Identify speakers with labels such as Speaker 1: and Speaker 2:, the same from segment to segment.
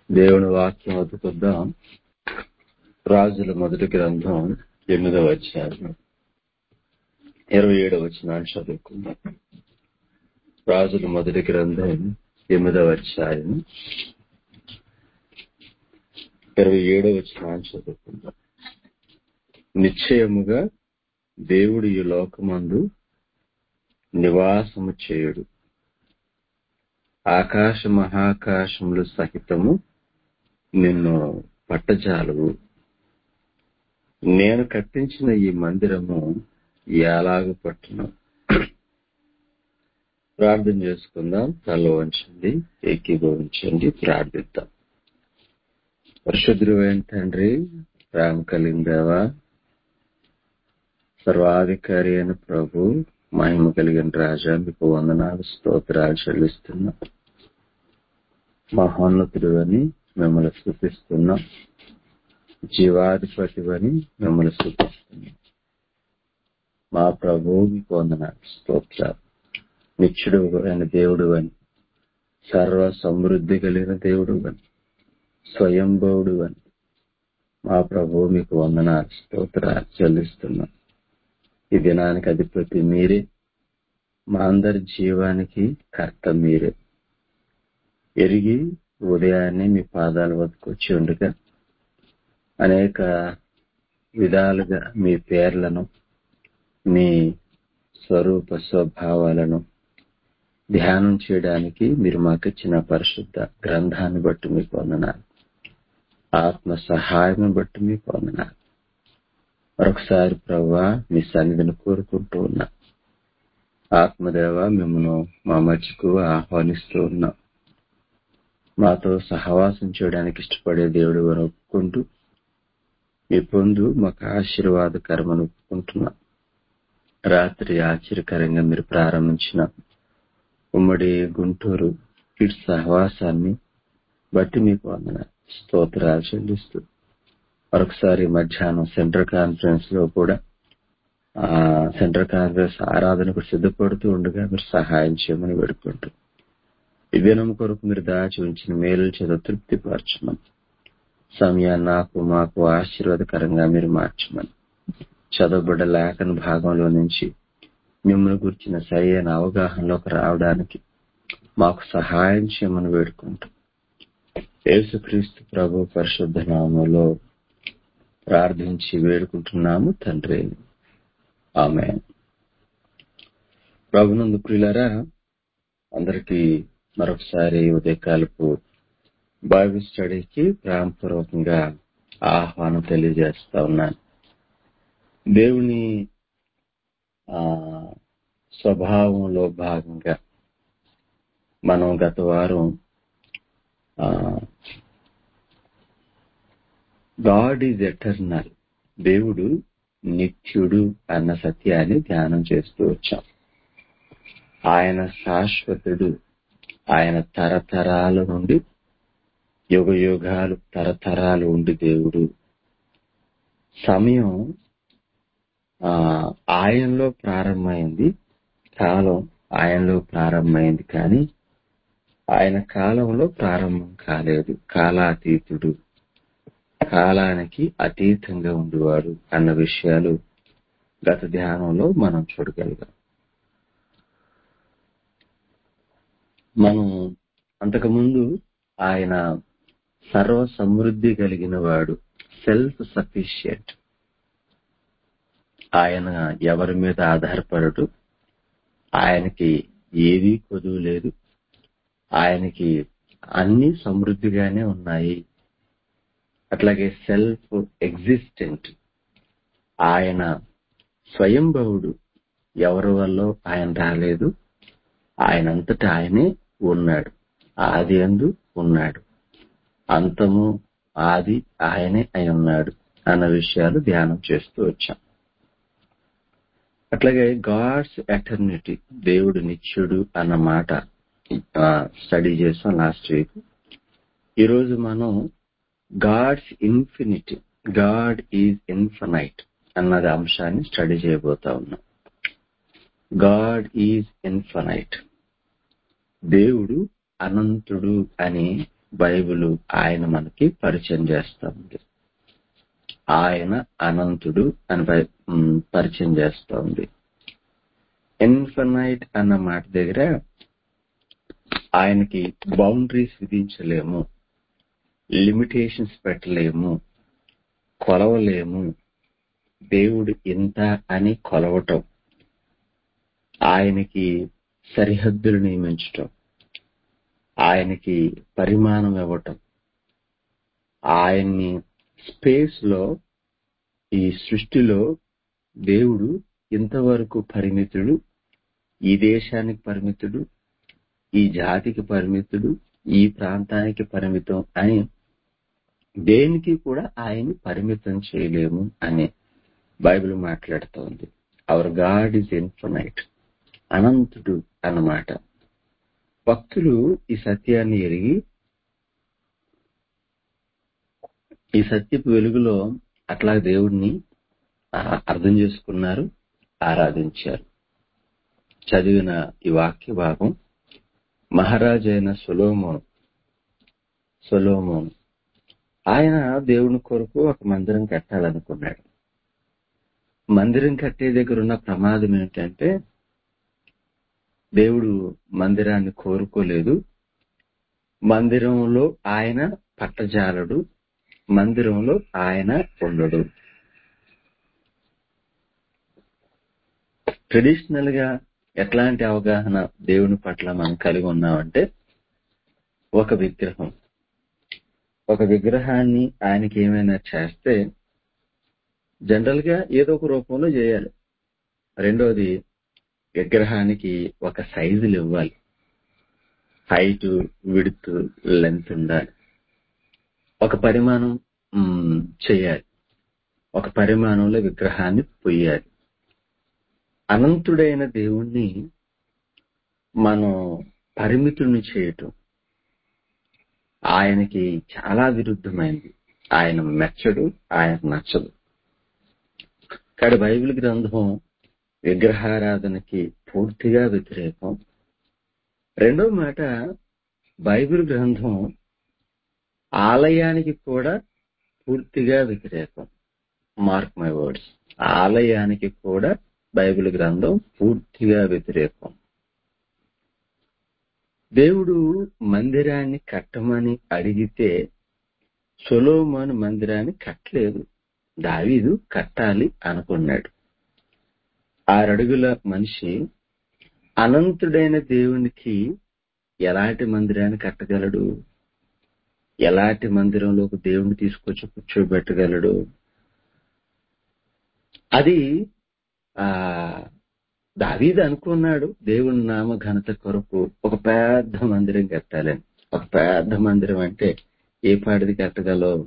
Speaker 1: దేవుని వాక్యం వదుకుద్దాం రాజుల మొదటి గ్రంథం ఎనిమిదవ అధ్యాయం ఇరవై ఏడవ వచ్చినాన్ని చదువుకుందాం రాజుల మొదటి గ్రంథం ఎనిమిదవ అధ్యాయం ఇరవై ఏడవ వచ్చినాన్ని చదువుకుందాం నిశ్చయముగా దేవుడు ఈ లోకమందు నివాసము చేయుడు ఆకాశ మహాకాశములు సహితము నిన్ను పట్టజాలవు నేను కట్టించిన ఈ మందిరము ఎలాగ పట్టును ప్రార్థన చేసుకుందాం తల వంచండి ఏకీభవించండి ప్రార్థిద్దాం పరిశుద్ధుడైన తండ్రి ప్రేమ కలిగిందేవా సర్వాధికారి అయిన ప్రభు మహిమ కలిగిన రాజా మీకు వందనాలు స్తోత్రాలు చెల్లిస్తున్నాం మహోన్నతుడు అని మిమ్మల్ని స్థుతిస్తున్నాం జీవాధిపతి అని మిమ్మల్ని స్థుతిస్తున్నాం మా ప్రభు మీకు వందనాలు స్తోత్రాలు నిత్యుడు అయిన దేవుడు అని సర్వ సమృద్ధి కలిగిన దేవుడు అని స్వయంభవుడు అని మా ప్రభు మీకు వందనాలు స్తోత్రాలు చెల్లిస్తున్నాం ఈ దినానికి అధిపతి మీరే మా అందరి జీవానికి కర్త మీరే ఎరిగి ఉదయాన్నే మీ పాదాల వద్దకు వచ్చి ఉండగా అనేక విధాలుగా మీ పేర్లను మీ స్వరూప స్వభావాలను ధ్యానం చేయడానికి మీరు మాకు ఇచ్చిన పరిశుద్ధ గ్రంథాన్ని బట్టి మీకు వందనాలు ఆత్మ సహాయం బట్టి మీకు వందనాలు మరొకసారి ప్రవ్వా మీ సన్నిధిని కోరుకుంటూ ఉన్నా ఆత్మదేవ మిమ్మల్ని మా మధ్యకు ఆహ్వానిస్తూ ఉన్నాం మాతో సహవాసం చేయడానికి ఇష్టపడే దేవుడు అని ఒప్పుకుంటూ మీ పొందు మాకు ఆశీర్వాదకరమని ఒప్పుకుంటున్నాం రాత్రి ఆశ్చర్యకరంగా మీరు ప్రారంభించిన ఉమ్మడి గుంటూరు కిడ్స్ సహవాసాన్ని బట్టి మీకు వందన స్తోత్రాలు చెల్లిస్తూ మరొకసారి మధ్యాహ్నం సెంట్రల్ కాన్ఫరెన్స్ లో కూడా సెంట్రల్ కాన్ఫరెన్స్ ఆరాధనకు సిద్ధపడుతూ ఉండగా మీరు సహాయం చేయమని వేడుకుంటూ ఈ దినం కొరకు మీరు దాచి ఉంచిన మేలు చేత తృప్తి పరచమని సమయాన్ని నాకు మాకు ఆశీర్వాదకరంగా మీరు మార్చమని చదవబడ్డ లేఖన భాగంలో నుంచి మిమ్మల్ని గురించిన సరైన అవగాహనలోకి రావడానికి మాకు సహాయం చేయమని వేడుకుంటూ యేసుక్రీస్తు ప్రభు పరిశుద్ధ నామంలో ప్రార్థించి వేడుకుంటున్నాము తండ్రి ఆమె ప్రభునందు ప్రియులరా అందరికీ మరొకసారి ఉదయకాలపు బైబిల్ స్టడీకి ప్రేమపూర్వకంగా ఆహ్వానం తెలియజేస్తా ఉన్నాను దేవుని ఆ స్వభావంలో భాగంగా మనం గత వారం గాడ్ ఈజ్ ఎటర్నల్ దేవుడు నిత్యుడు అన్న సత్యాన్ని ధ్యానం చేస్తూ వచ్చాం ఆయన శాశ్వతుడు ఆయన తరతరాల నుండి యుగ యుగాలు తరతరాలు ఉండి దేవుడు సమయం ఆ ఆయనలో ప్రారంభమైంది కాలం ఆయనలో ప్రారంభమైంది కానీ ఆయన కాలంలో ప్రారంభం కాలేదు కాలాతీతుడు కాలానికి అతీతంగా ఉండేవాడు అన్న విషయాలు గత ధ్యానంలో మనం చూడగలిగాం మనం అంతకుముందు ఆయన సర్వ సమృద్ధి కలిగిన వాడు సెల్ఫ్ సఫిషియంట్ ఆయన ఎవరి మీద ఆధారపడడు ఆయనకి ఏదీ కొదువు లేదు ఆయనకి అన్ని సమృద్ధిగానే ఉన్నాయి అట్లాగే సెల్ఫ్ ఎగ్జిస్టెంట్ ఆయన స్వయంభవుడు ఎవరి వల్ల ఆయన రాలేదు ఆయనంతటా ఆయనే ఉన్నాడు ఆది అందు ఉన్నాడు అంతము ఆది ఆయనే అయి ఉన్నాడు అన్న విషయాలు ధ్యానం చేస్తూ వచ్చాం అట్లాగే గాడ్స్ ఎటర్నిటీ దేవుడు నిత్యుడు అన్న మాట స్టడీ చేసాం లాస్ట్ వీక్ ఈరోజు మనం God's infinity God is infinite అన్నది అంశాన్ని స్టడీ చేయబోతా ఉన్నాం గాడ్ ఈజ్ ఇన్ఫనైట్ దేవుడు అనంతుడు అని బైబిల్ ఆయన మనకి పరిచయం చేస్తా ఉంది ఆయన అనంతుడు అని పరి- ఉమ్, పరిచయం చేస్తా ఉంది ఇన్ఫనైట్ అన్న మాట దగ్గర ఆయనకి బౌండరీస్ విధించలేము లిమిటేషన్స్ పెట్టలేము కొలవలేము దేవుడు ఇంత అని కొలవటం ఆయనకి సరిహద్దులు నియమించటం ఆయనకి పరిమాణం ఇవ్వటం ఆయన్ని స్పేస్ లో ఈ సృష్టిలో దేవుడు ఇంతవరకు పరిమితుడు ఈ దేశానికి పరిమితుడు ఈ జాతికి పరిమితుడు ఈ ప్రాంతానికి పరిమితం అని దేనికి కూడా ఆయన్ని పరిమితం చేయలేము అని బైబిల్ మాట్లాడుతోంది అవర్ గాడ్ ఇస్ ఇన్ఫనైట్ అనంతుడు అన్నమాట భక్తులు ఈ సత్యాన్ని ఎరిగి ఈ సత్యపు వెలుగులో అట్లా దేవుణ్ణి ఆ, అర్థం చేసుకున్నారు ఆరాధించారు చదివిన ఈ వాక్య భాగం మహారాజైన సొలోమోన్ సొలోమోన్ ఆయన దేవుని కొరకు ఒక మందిరం కట్టాలనుకున్నాడు మందిరం కట్టే దగ్గర ఉన్న ప్రమాదం ఏంటంటే దేవుడు మందిరాన్ని కోరుకోలేదు మందిరంలో ఆయన పట్టజాలడు మందిరంలో ఆయన ఉండడు ట్రెడిషనల్ గా ఎట్లాంటి అవగాహన దేవుని పట్ల మనం కలిగి ఉన్నామంటే ఒక విగ్రహం ఒక విగ్రహాన్ని ఆయనకి ఏమైనా చేస్తే జనరల్ గా ఏదో ఒక రూపంలో చేయాలి రెండోది విగ్రహానికి ఒక సైజులు ఇవ్వాలి హైట్ విడుత్ లెంత్ ఉండాలి ఒక పరిమాణం మ్, చేయాలి ఒక పరిమాణంలో విగ్రహాన్ని పొయ్యాలి అనంతుడైన దేవుణ్ణి మనం పరిమితుల్ని చేయటం ఆయనకి చాలా విరుద్ధమైంది ఆయన మెచ్చడు ఆయన నచ్చదు కానీ బైబిల్ గ్రంథం విగ్రహారాధనకి పూర్తిగా వ్యతిరేకం రెండో మాట బైబిల్ గ్రంథం ఆలయానికి కూడా పూర్తిగా వ్యతిరేకం మార్క్ మై వర్డ్స్ ఆలయానికి కూడా బైబిల్ గ్రంథం పూర్తిగా వ్యతిరేకం దేవుడు మందిరాన్ని కట్టమని అడిగితే సొలోమోను మందిరాన్ని కట్టలేదు దావీదు కట్టాలి అనుకున్నాడు ఆరడుగుల మనిషి అనంతుడైన దేవునికి ఎలాంటి మందిరాన్ని కట్టగలడు ఎలాంటి మందిరంలోకి దేవుణ్ణి తీసుకొచ్చి కూర్చోబెట్టగలడు అది ఆ దావీదు అనుకున్నాడు దేవుని నామ ఘనత కొరకు ఒక పెద్ద మందిరం కట్టాలని ఒక పెద్ద మందిరం అంటే ఏ పాటిది కట్టగలవు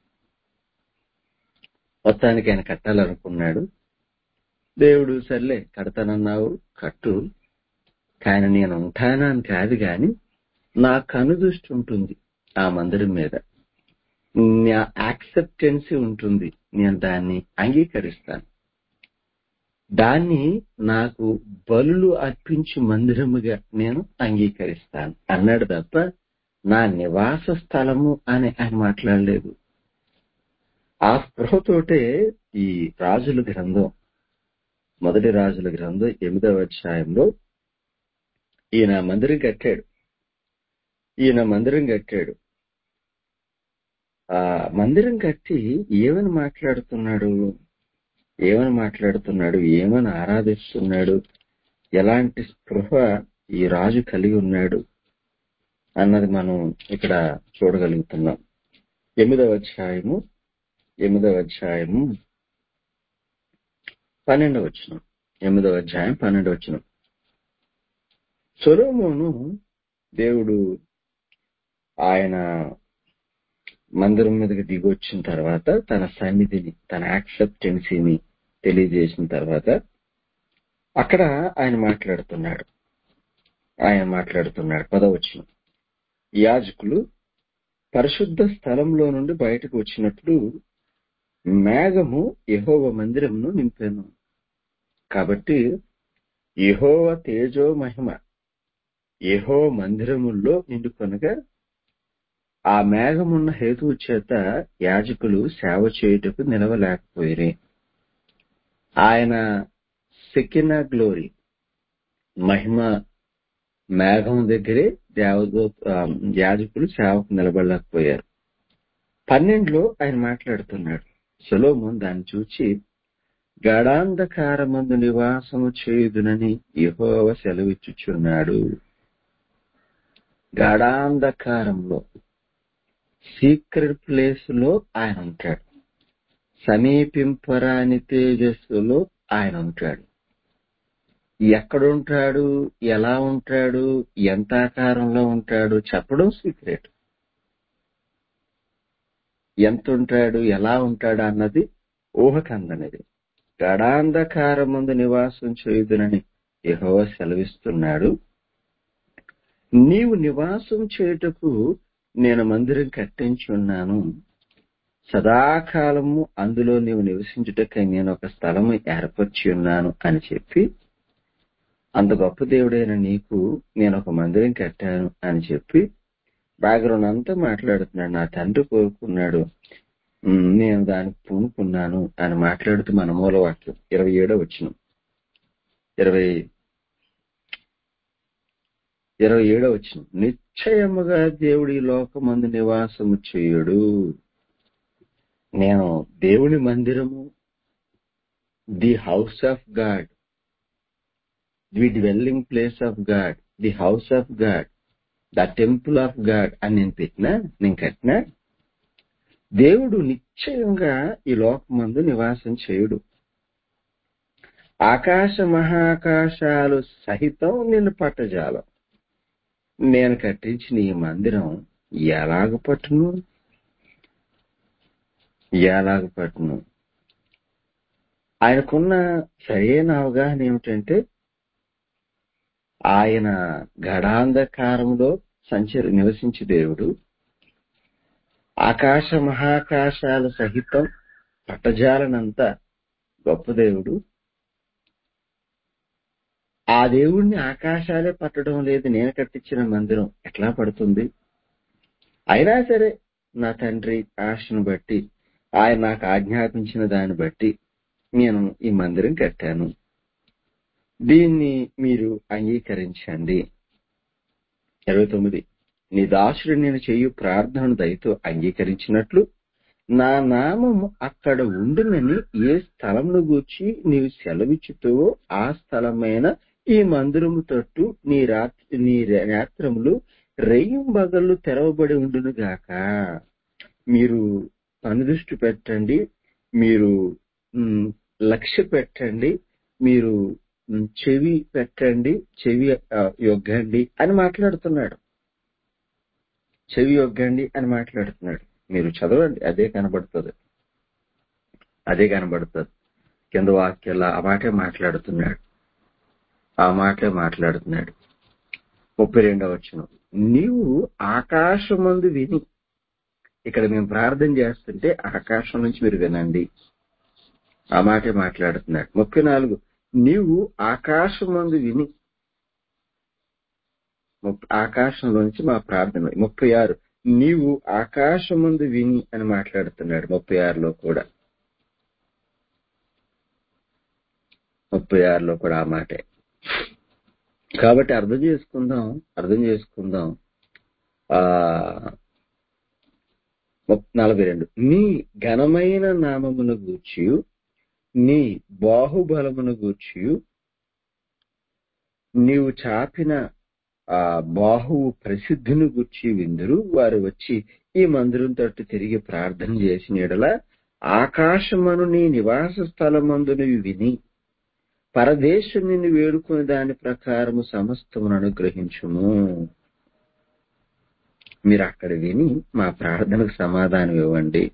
Speaker 1: మొత్తానికి ఆయన కట్టాలనుకున్నాడు దేవుడు సర్లే కడతానన్నావు కట్టు కానీ నేను ఉంటానా అని కాదు గాని నా కనుదృష్టి ఉంటుంది ఆ మందిరం మీద నా యాక్సెప్టెన్సీ ఉంటుంది నేను దాన్ని అంగీకరిస్తాను దాన్ని నాకు బలులు అర్పించి మందిరముగా నేను అంగీకరిస్తాను అన్నాడు తప్ప నా నివాస స్థలము అని ఆయన మాట్లాడలేదు ఆ స్పృహతోటే ఈ రాజుల గ్రంథం మొదటి రాజుల గ్రంథం ఎనిమిదవ అధ్యాయంలో ఈయన మందిరం కట్టాడు ఈయన మందిరం కట్టాడు ఆ మందిరం కట్టి ఏమని మాట్లాడుతున్నాడు ఏమని మాట్లాడుతున్నాడు ఏమని ఆరాధిస్తున్నాడు ఎలాంటి స్పృహ ఈ రాజు కలిగి ఉన్నాడు అన్నది మనం ఇక్కడ చూడగలుగుతున్నాం ఎనిమిదవ అధ్యాయము ఎనిమిదవ అధ్యాయము పన్నెండవ వచ్చిన ఎనిమిదవ అధ్యాయం పన్నెండవ వచ్చిన సొలోమోను దేవుడు ఆయన మందిరం మీదకి దిగి వచ్చిన తర్వాత తన సన్నిధిని తన యాక్సెప్టెన్సీని తెలియజేసిన తర్వాత అక్కడ ఆయన మాట్లాడుతున్నాడు ఆయన మాట్లాడుతున్నాడు పదవచ్చిన యాజకులు పరిశుద్ధ స్థలంలో నుండి బయటకు వచ్చినప్పుడు మేఘము యహోవ మందిరమును నింపాను కాబట్టి యహోవ తేజో మహిమ యహో మందిరముల్లో నిండుకొనగా ఆ మేఘమున్న హేతువు చేత యాజకులు సేవ చేయుటకు నిలవలేకపోయిరి ఆయన సెకిన గ్లోరీ మహిమ మేఘం దగ్గరే దేవదూత ఆ, యాజకులు సేవకు నిలబడలేకపోయారు పన్నెండులో ఆయన మాట్లాడుతున్నాడు సొలోమోన్ దాన్ని చూచి గాఢాంధకారమందు నివాసము చేయుదునని యెహోవా సెలవిచ్చుచున్నాడు గాఢాంధకారంలో సీక్రెట్ ప్లేస్ లో ఆయన ఉంటాడు సమీపింపరాని తేజస్సులో ఆయన ఉంటాడు ఎక్కడుంటాడు ఎలా ఉంటాడు ఎంత ఆకారంలో ఉంటాడు చెప్పడం సీక్రెట్ ఎంత ఉంటాడు ఎలా ఉంటాడు అన్నది ఊహకందనిది గడాంధకారముందు నివాసం చేయుదునని యెహోవా సెలవిస్తున్నాడు నీవు నివాసం చేయుటకు నేను మందిరం కట్టించి ఉన్నాను సదాకాలము అందులో నీవు నివసించుటకై నేను ఒక స్థలము ఏర్పరిచి ఉన్నాను అని చెప్పి అంత గొప్ప దేవుడైన నీకు నేను ఒక మందిరం కట్టాను అని చెప్పి బ్యాక్గ్రౌండ్ అంతా మాట్లాడుతున్నాడు నా తండ్రి కోరుకున్నాడు ఉమ్, నేను దానికి పూనుకున్నాను అని మాట్లాడుతూ మన మూలవాక్యం ఇరవై ఏడో వచ్చిన ఇరవై ఇరవై ఏడో వచ్చిన నిశ్చయముగా దేవుడి లోకమందు నివాసము చేయుడు నేను దేవుని మందిరము the house of God the dwelling place of God the house of God the temple of God అని నేను పెట్టినా నేను కట్టినా దేవుడు నిశ్చయంగా ఈ లోకమందు నివాసం చేయుడు ఆకాశ మహాకాశాలు సహితం నిన్ను పట్టజాలం నేను కట్టించిన ఈ మందిరం ఎలాగ పట్టును ఎలాగ పట్టును ఆయనకున్న సరైన అవగాహన ఏమిటంటే ఆయన గడాంధకారంలో సంచరి నివసించి దేవుడు ఆకాశ మహాకాశాల సహితం పట్టజాలనంత గొప్ప దేవుడు ఆ దేవుణ్ణి ఆకాశాలే పట్టడం లేదు నేను కట్టించిన మందిరం ఎట్లా పడుతుంది అయినా సరే నా తండ్రి ఆశను బట్టి ఆయన నాకు ఆజ్ఞాపించిన దాన్ని బట్టి నేను ఈ మందిరం కట్టాను దీన్ని మీరు అంగీకరించండి ఇరవై తొమ్మిది నీ దాసుడు నేను చేయు ప్రార్థన దయతో అంగీకరించినట్లు నా నామము అక్కడ ఉండునని ఏ స్థలమును గూర్చి నీవు సెలవిచ్చుతో ఆ స్థలమైన ఈ మందిరము తట్టు నీ రాత్రి నీ నేత్రములు రెయ్యం బగళ్ళు తెరవబడి ఉండును గాక మీరు కనుదృష్టి పెట్టండి మీరు మ్, లక్ష్య పెట్టండి మీరు మ్, చెవి పెట్టండి చెవి ఆ, యొగ్గండి అని మాట్లాడుతున్నాడు చెవి యొగ్గండి అని మాట్లాడుతున్నాడు మీరు చదవండి అదే కనబడుతుంది అదే కనబడుతుంది కింద వాక్యాల ఆ మాటే మాట్లాడుతున్నాడు ఆ మాటే మాట్లాడుతున్నాడు ముప్పై రెండవ వచ్చిన నీవు ఆకాశమందు విని ఇక్కడ మేము ప్రార్థన చేస్తుంటే ఆకాశం నుంచి మీరు వినండి ఆ మాటే మాట్లాడుతున్నాడు ముప్పై నాలుగు నీవు ఆకాశమందు విని ముప్- ఆకాశంలోంచి మా ప్రార్థన ముప్పై ఆరు నీవు ఆకాశమందు విని అని మాట్లాడుతున్నాడు ముప్పై ఆరులో కూడా ముప్పై ఆరులో కూడా ఆ మాటే కాబట్టి అర్థం చేసుకుందాం అర్థం చేసుకుందాం ఆ ముప్- నలభై రెండు నీ ఘనమైన నామమును గూర్చి నీ బాహుబలమును గూర్చి నీవు చాపిన ఆ బాహువు ప్రసిద్ధిని గుర్చి విందురు వారు వచ్చి ఈ మందిరం తట్టు తిరిగి ప్రార్థన చేసిన ఎడల ఆకాశమను నీ నివాస స్థలమందు నువ్వు విని పరదేశం నిన్ను వేడుకుని దాని ప్రకారము సమస్తమును అనుగ్రహించుము మీరు అక్కడ విని మా ప్రార్థనకు సమాధానం ఇవ్వండి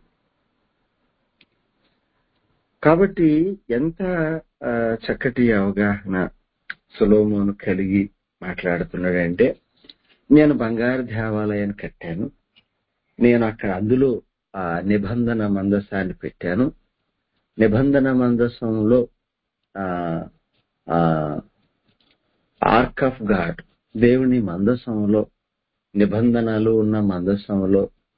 Speaker 1: కాబట్టి ఎంత ఆ, చక్కటి అవగాహన సులోమోను కలిగి మాట్లాడుతున్నాడంటే నేను బంగారు దేవాలయాన్ని కట్టాను నేను అక్కడ అందులో ఆ నిబంధన మందసాన్ని పెట్టాను నిబంధన మందసంలో ఆ ఆర్క్ ఆఫ్ గాడ్ దేవుని మందసంలో నిబంధనలు ఉన్న మందసంలో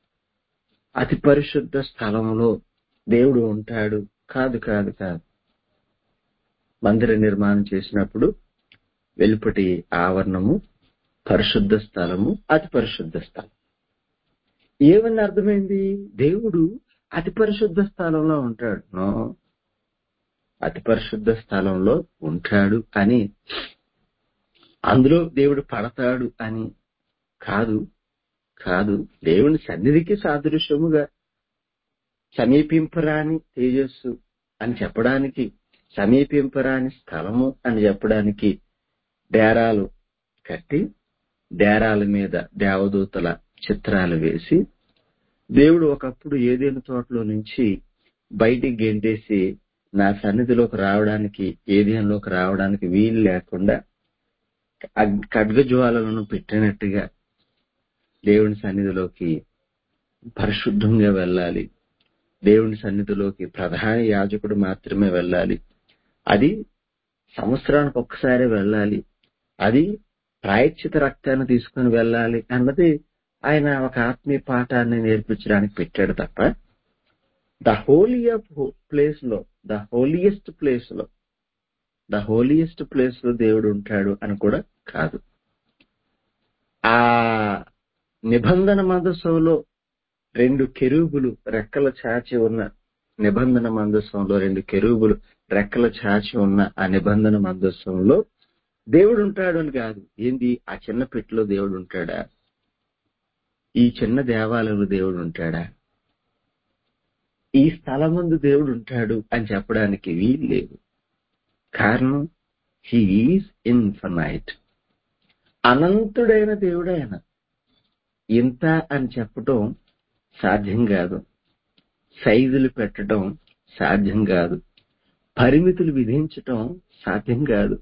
Speaker 1: అతి పరిశుద్ధ స్థలంలో దేవుడు ఉంటాడు కాదు కాదు కాదు మందిర నిర్మాణం చేసినప్పుడు వెలుపటి ఆవరణము పరిశుద్ధ స్థలము అతి పరిశుద్ధ స్థలం ఏమని అర్థమైంది దేవుడు అతి పరిశుద్ధ స్థలంలో ఉంటాడు నో అతి పరిశుద్ధ స్థలంలో ఉంటాడు అని అందులో దేవుడు పడతాడు అని కాదు కాదు దేవుని సన్నిధికి సాదృశ్యముగా సమీపింపరాని తేజస్సు అని చెప్పడానికి సమీపింపరాని స్థలము అని చెప్పడానికి డేరాలు కట్టి డేరాల మీద దేవదూతల చిత్రాలు వేసి దేవుడు ఒకప్పుడు ఏదేను తోటలో నుంచి బయటికి గెంటేసి నా సన్నిధిలోకి రావడానికి ఏదేనులోకి రావడానికి వీలు లేకుండా అగ్- ఖడ్గజ్వాలలను పెట్టినట్టుగా దేవుని సన్నిధిలోకి పరిశుద్ధంగా వెళ్ళాలి దేవుని సన్నిధిలోకి ప్రధాన యాజకుడు మాత్రమే వెళ్ళాలి అది సంవత్సరానికి ఒక్కసారి వెళ్ళాలి అది ప్రాయశ్చిత రక్తాన్ని తీసుకుని వెళ్ళాలి అన్నది ఆయన ఒక ఆత్మీయ పాఠాన్ని నేర్పించడానికి పెట్టాడు తప్ప ద హోలీ ఆఫ్ ప్లేస్ లో ద హోలియెస్ట్ ప్లేస్ లో ద హోలియెస్ట్ ప్లేస్ లో దేవుడు ఉంటాడు అని కూడా కాదు ఆ నిబంధన మందసంలో రెండు కెరూబులు రెక్కల చాచి ఉన్న నిబంధన మందసంలో రెండు కెరూబులు రెక్కల చాచి ఉన్న ఆ నిబంధన మందసంలో దేవుడు ఉంటాడు అని కాదు ఏంది ఆ చిన్న పెట్టిలో దేవుడు ఉంటాడా ఈ చిన్న దేవాలయంలో దేవుడు ఉంటాడా ఈ స్థలం ముందు దేవుడు ఉంటాడు అని చెప్పడానికి వీలు లేదు కారణం హీఈస్ ఇన్ఫనైట్ అనంతుడైన దేవుడు ఆయన ఇంత అని చెప్పటం సాధ్యం కాదు సైజులు పెట్టడం సాధ్యం కాదు పరిమితులు విధించటం సాధ్యం కాదు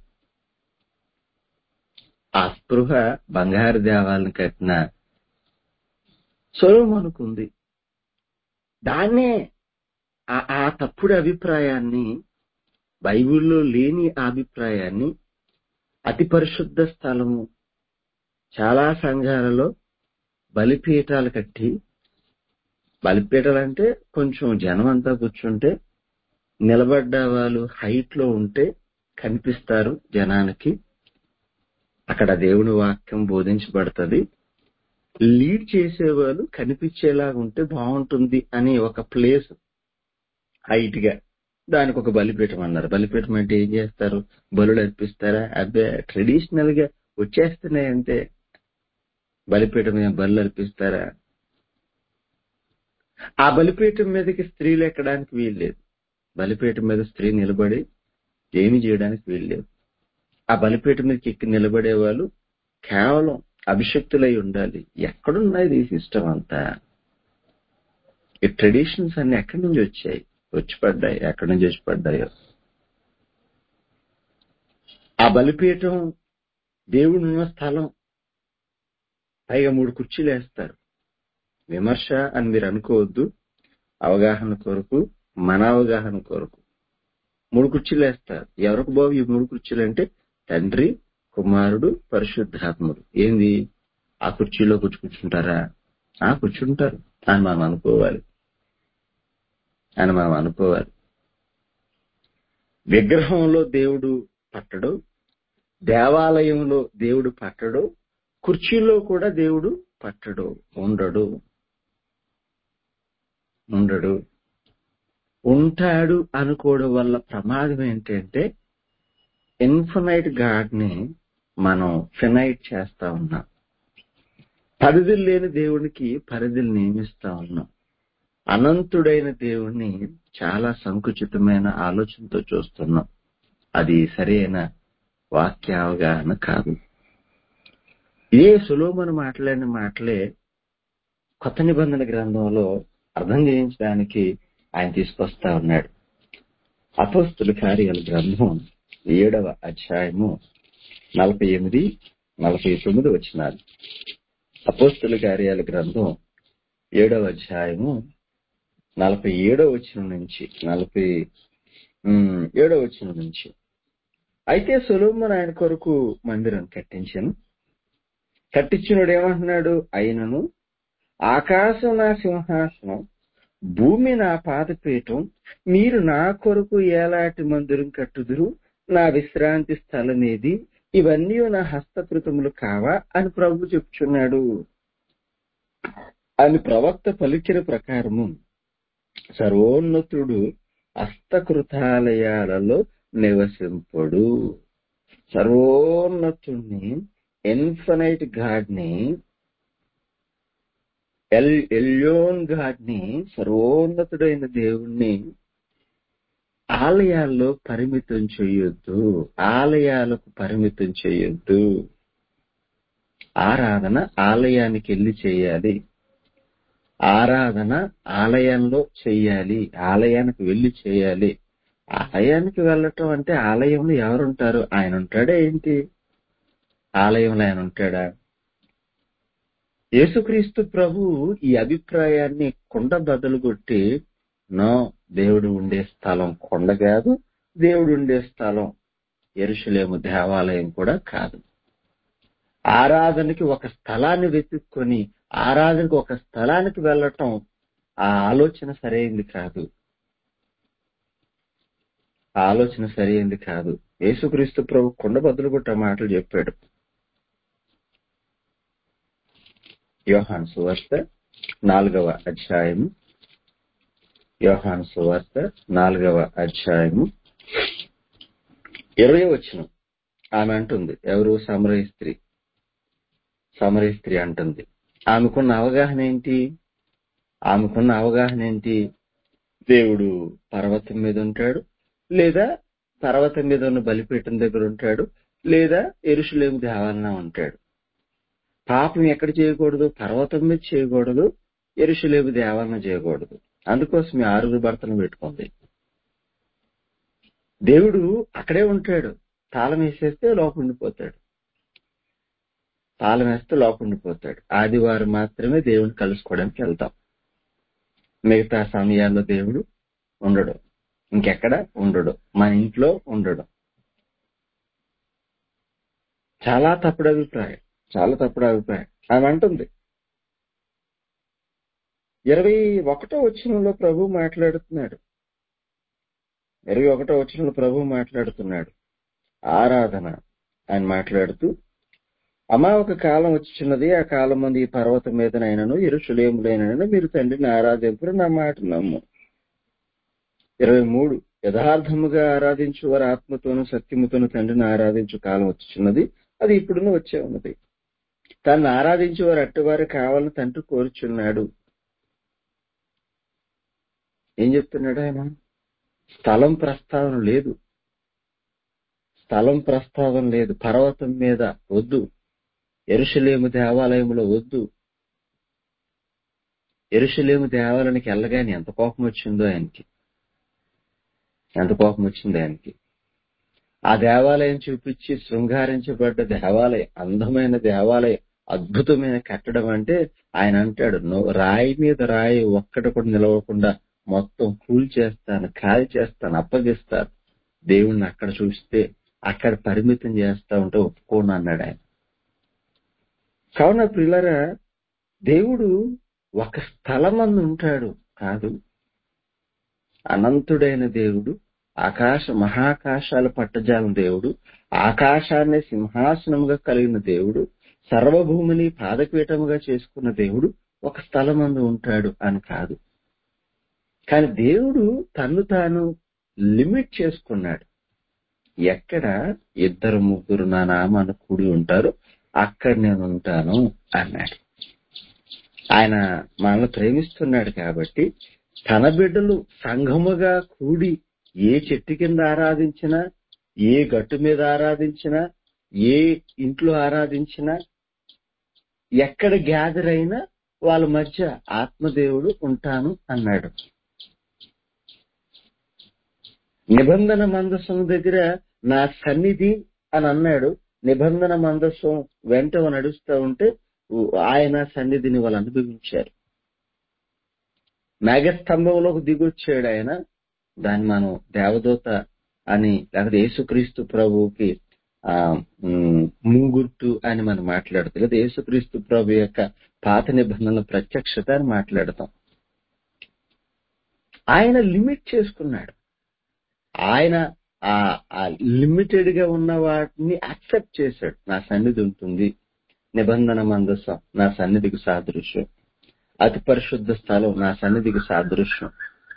Speaker 1: ఆ స్పృహ బంగారు దేవాలను కట్టిన సొలోమోనుకుంది దాన్నే ఆ- ఆ తప్పుడు అభిప్రాయాన్ని బైబిల్లో లేని ఆ అభిప్రాయాన్ని అతి పరిశుద్ధ స్థలము చాలా సంఘాలలో బలిపీఠాలు కట్టి బలిపీఠాలు అంటే కొంచెం జనం అంతా కూర్చుంటే నిలబడ్డ వాళ్ళు హైట్ లో ఉంటే కనిపిస్తారు జనానికి అక్కడ దేవుని వాక్యం బోధించబడుతుంది లీడ్ చేసేవాళ్ళు కనిపించేలాగా ఉంటే బాగుంటుంది అని ఒక ప్లేస్ హైట్ గా దానికి ఒక బలిపీఠం అన్నారు బలిపీఠం అంటే ఏం చేస్తారు బలులు అర్పిస్తారా అబ్బే ట్రెడిషనల్ గా వచ్చేస్తున్నాయి అంతే బలిపీఠం మీద బలు అర్పిస్తారా ఆ బలిపీఠం మీదకి స్త్రీలు ఎక్కడానికి వీల్లేదు బలిపీఠం మీద స్త్రీ నిలబడి ఏమి చేయడానికి వీల్లేదు ఆ బలిపీఠం మీదకి ఎక్కి నిలబడే వాళ్ళు కేవలం అభిషక్తులై ఉండాలి ఎక్కడున్నది ఈ సిస్టమ్ అంతా ఈ ట్రెడిషన్స్ అన్ని ఎక్కడి నుంచి వచ్చాయి వచ్చి పడ్డాయి ఎక్కడి నుంచి వచ్చి పడ్డాయో ఆ బలిపీఠం దేవుడు ఉన్న స్థలం పైగా మూడు కుర్చీలు వేస్తారు విమర్శ అని మీరు అనుకోవద్దు అవగాహన కొరకు మన అవగాహన కొరకు మూడు కుర్చీలు వేస్తారు ఎవరికి బాబు ఈ మూడు కుర్చీలు అంటే తండ్రి కుమారుడు పరిశుద్ధాత్ముడు ఏంది ఆ కుర్చీలో కూర్చు కూర్చుంటారా ఆ కూర్చుంటారు అని మనం అనుకోవాలి అని మనం అనుకోవాలి విగ్రహంలో దేవుడు పట్టడు దేవాలయంలో దేవుడు పట్టడు కుర్చీలో కూడా దేవుడు పట్టడు ఉండడు ఉండడు ఉంటాడు అనుకోవడం వల్ల ప్రమాదం ఏంటంటే ఇన్ఫనైట్ గాడ్ ని మనం ఫినైట్ చేస్తా ఉన్నాం పరిధులు లేని దేవునికి పరిధులు నియమిస్తా ఉన్నాం అనంతుడైన దేవుణ్ణి చాలా సంకుచితమైన ఆలోచనతో చూస్తున్నాం అది సరైన వాక్య అవగాహన కాదు ఇదే సులోమను మాట్లాడిన మాటలే కొత్త నిబంధన గ్రంథంలో అర్థం చేయించడానికి ఆయన తీసుకొస్తా ఉన్నాడు అపోస్తుల కార్యాల గ్రంథం ఏడవ అధ్యాయము నలభై ఎనిమిది నలభై తొమ్మిది వచ్చినారు అపోస్తుల కార్యాల గ్రంథం ఏడవ అధ్యాయము నలభై ఏడవ వచ్చిన నుంచి నలభై ఉమ్, ఏడవ వచ్చిన నుంచి అయితే సొలోమన్ ఆయన కొరకు మందిరం కట్టించాను కట్టించినోడు ఏమంటున్నాడు అయినను ఆకాశం నా సింహాసనం భూమి నా పాదపీఠం మీరు నా కొరకు ఏలాంటి మందిరం కట్టుదురు నా విశ్రాంతి స్థలం ఏది ఇవన్నీ నా హస్తకృతములు కావా అని ప్రభు చెప్తున్నాడు అని ప్రవక్త పలికిన ప్రకారము సర్వోన్నతుడు హస్తకృతాలయాలలో నివసింపడు సర్వోన్నతుణ్ణి ఇన్ఫనైట్ గాడ్ ని ఎల్ ఎల్యోన్ గాడ్ ని సర్వోన్నతుడైన దేవుణ్ణి ఆలయాల్లో పరిమితం చేయొద్దు ఆలయాలకు పరిమితం చేయొద్దు ఆరాధన ఆలయానికి వెళ్ళి చేయాలి ఆరాధన ఆలయంలో చెయ్యాలి ఆలయానికి వెళ్ళి చేయాలి ఆలయానికి వెళ్ళటం అంటే ఆలయంలో ఎవరుంటారు ఆయన ఉంటాడా ఏంటి ఆలయంలో ఆయన ఉంటాడా యేసుక్రీస్తు ప్రభు ఈ అభిప్రాయాన్ని కొండ బదులు కొట్టి నో దేవుడు ఉండే స్థలం కొండ కాదు దేవుడు ఉండే స్థలం ఎరుషులేము దేవాలయం కూడా కాదు ఆరాధనకి ఒక స్థలాన్ని వెతుక్కొని ఆరాధనకి ఒక స్థలానికి వెళ్ళటం ఆ ఆలోచన సరైంది కాదు ఆ ఆలోచన సరైంది కాదు యేసుక్రీస్తు ప్రభు కొండ బదులు కొట్ట మాటలు చెప్పాడు యోహాన్ సువార్త నాలుగవ అధ్యాయము యోహాన్ సువార్త నాలుగవ అధ్యాయము ఇరవై వచ్చిన ఆమె అంటుంది ఎవరు సమరయ స్త్రీ సమరయ స్త్రీ అంటుంది ఆమెకున్న అవగాహన ఏంటి ఆమెకున్న అవగాహన ఏంటి దేవుడు పర్వతం మీద ఉంటాడు లేదా పర్వతం మీద ఉన్న బలిపీఠం దగ్గర ఉంటాడు లేదా ఎరుషులేము దేవాలన ఉంటాడు పాపం ఎక్కడ చేయకూడదు పర్వతం మీద చేయకూడదు ఎరుషులేము దేవాలన చేయకూడదు అందుకోసం ఈ ఆరుగురు భర్తను పెట్టుకుంది దేవుడు అక్కడే ఉంటాడు తాళం వేసేస్తే లోపల ఉండిపోతాడు తాళం వేస్తే లోపల ఉండిపోతాడు ఆదివారం మాత్రమే దేవుని కలుసుకోవడానికి వెళ్తాం మిగతా సమయాల్లో దేవుడు ఉండడు ఇంకెక్కడ ఉండడు మన ఇంట్లో ఉండడు చాలా తప్పుడు అభిప్రాయం చాలా తప్పుడు అభిప్రాయం ఆమె అంటుంది ఇరవై ఒకటో వచ్చినంలో ప్రభు మాట్లాడుతున్నాడు ఇరవై ఒకటో వచ్చినంలో ప్రభు మాట్లాడుతున్నాడు ఆరాధన ఆయన మాట్లాడుతూ అమ్మా ఒక కాలం వచ్చిచున్నది ఆ కాలం మంది ఈ పర్వతం మీదనైనను ఇరుషులేములైనను మీరు తండ్రిని ఆరాధింపురు నా మాట నమ్ము ఇరవై మూడు యథార్థముగా ఆరాధించు వారి ఆత్మతోను సత్యముతోను తండ్రిని ఆరాధించు కాలం వచ్చుచున్నది అది ఇప్పుడును వచ్చే ఉన్నది తను ఆరాధించే వారు అట్టువారు కావాలని తండ్రి కోరుచున్నాడు ఏం చెప్తున్నాడు ఆయన స్థలం ప్రస్తావన లేదు స్థలం ప్రస్తావన లేదు పర్వతం మీద వద్దు ఎరుషలేము దేవాలయంలో వద్దు ఎరుషలేము దేవాలయానికి వెళ్ళగానే ఎంత కోపం వచ్చిందో ఆయనకి ఎంత కోపం వచ్చింది ఆయనకి ఆ దేవాలయం చూపించి శృంగారించబడ్డ దేవాలయం అందమైన దేవాలయం అద్భుతమైన కట్టడం అంటే ఆయన అంటాడు "నువ్వు రాయి మీద రాయి ఒక్కటి కూడా నిలవకుండా మొత్తం కూల్ చేస్తాను ఖాళీ చేస్తాను అప్పగిస్తాను దేవుణ్ణి అక్కడ చూస్తే అక్కడ పరిమితం చేస్తా ఉంటే ఒప్పుకోను అన్నాడు ఆయన కావున పిల్లరా దేవుడు ఒక స్థలమందు ఉంటాడు కాదు అనంతుడైన దేవుడు ఆకాశ మహాకాశాల పట్టజాలం దేవుడు ఆకాశాన్ని సింహాసనముగా కలిగిన దేవుడు సర్వభూమిని పాదపీఠముగా చేసుకున్న దేవుడు ఒక స్థలమందు ఉంటాడు అని కాదు కానీ దేవుడు తన్ను తాను లిమిట్ చేసుకున్నాడు ఎక్కడ ఇద్దరు ముగ్గురు నా నామాన్ని కూడి ఉంటారు అక్కడ నేను ఉంటాను అన్నాడు ఆయన మనల్ని ప్రేమిస్తున్నాడు కాబట్టి తన బిడ్డలు సంఘముగా కూడి ఏ చెట్టు కింద ఆరాధించినా ఏ గట్టు మీద ఆరాధించినా ఏ ఇంట్లో ఆరాధించినా ఎక్కడ గ్యాదర్ అయినా వాళ్ళ మధ్య ఆత్మదేవుడు ఉంటాను అన్నాడు నిబంధన మందసం దగ్గర నా సన్నిధి అని అన్నాడు నిబంధన మందసం వెంట నడుస్తూ ఉంటే ఆయన సన్నిధిని వాళ్ళు అనుభవించారు మేఘస్తంభంలోకి దిగొచ్చాడు ఆయన దాన్ని మనం దేవదూత అని లేకపోతే యేసుక్రీస్తు ప్రభువుకి ఆ ఉమ్, ముంగుర్తు అని మనం మాట్లాడుతాం లేదా యేసుక్రీస్తు ప్రభు యొక్క పాత నిబంధనల ప్రత్యక్షత అని మాట్లాడతాం ఆయన లిమిట్ చేసుకున్నాడు ఆయన ఆ లిమిటెడ్ గా ఉన్న వాటిని యాక్సెప్ట్ చేశాడు నా సన్నిధి ఉంటుంది నిబంధన మందసం నా సన్నిధికి సాదృశ్యం అతి పరిశుద్ధ స్థలం నా సన్నిధికి సాదృశ్యం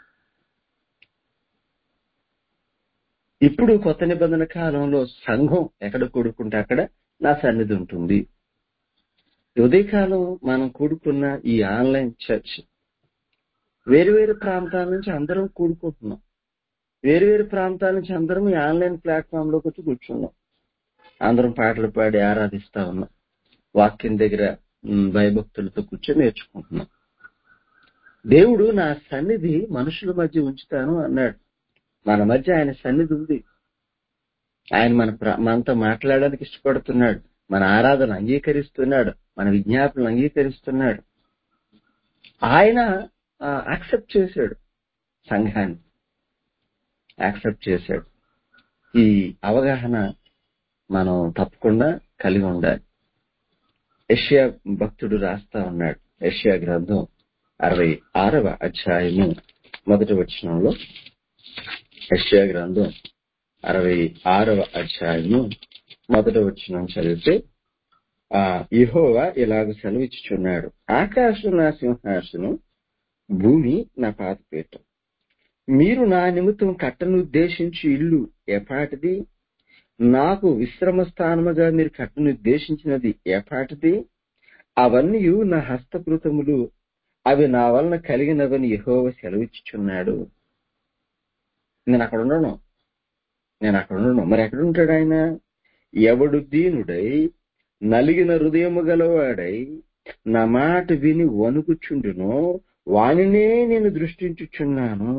Speaker 1: ఇప్పుడు కొత్త నిబంధన కాలంలో సంఘం ఎక్కడ కూడుకుంటే అక్కడ నా సన్నిధి ఉంటుంది ఈ ఉదయకాలం మనం కూడుకున్న ఈ ఆన్లైన్ చర్చ్ వేరు వేరు ప్రాంతాల నుంచి అందరం కూడుకుంటున్నాం వేరు వేరు ప్రాంతాల నుంచి అందరం ఈ ఆన్లైన్ ప్లాట్ఫామ్ లోకి వచ్చి కూర్చున్నాం అందరం పాటలు పాడి ఆరాధిస్తా ఉన్నాం వాక్యం దగ్గర ఉమ్, భయభక్తులతో కూర్చొని నేర్చుకుంటున్నాం దేవుడు నా సన్నిధి మనుషుల మధ్య ఉంచుతాను అన్నాడు మన మధ్య ఆయన సన్నిధి ఉంది ఆయన మన ప్ర- మనతో మాట్లాడడానికి ఇష్టపడుతున్నాడు మన ఆరాధన అంగీకరిస్తున్నాడు మన విజ్ఞాపనలు అంగీకరిస్తున్నాడు ఆయన యాక్సెప్ట్ చేశాడు సంఘాన్ని యాక్సెప్ట్ చేశాడు ఈ అవగాహన మనం తప్పకుండా కలిగి ఉండాలి యెషయా భక్తుడు రాస్తా ఉన్నాడు యెషయా గ్రంథం అరవై ఆరవ అధ్యాయము మొదటి వచనంలో యెషయా గ్రంథం అరవై ఆరవ అధ్యాయము మొదటి వచనం చదివితే ఆ యెహోవా ఇలాగ సెలవిచ్చుచున్నాడు ఆకాశం నా సింహాసనం భూమి నా పాదపీఠం మీరు నా నిమిత్తం కట్టను ఉద్దేశించి ఇల్లు ఎపాటిది నాకు విశ్రమ స్థానముగా మీరు కట్టను ఉద్దేశించినది ఎపాటిది అవన్నీ నా హస్తకృతములు అవి నా వలన కలిగినవని యెహోవా సెలవిచ్చుచున్నాడు నేను అక్కడ ఉండను నేను అక్కడ ఉండను మరి ఎక్కడ ఉంటాడు ఆయన ఎవడు దీనుడై నలిగిన హృదయము గలవాడై నా మాట విని వణుకుచుండునో వానినే నేను దృష్టించుచున్నాను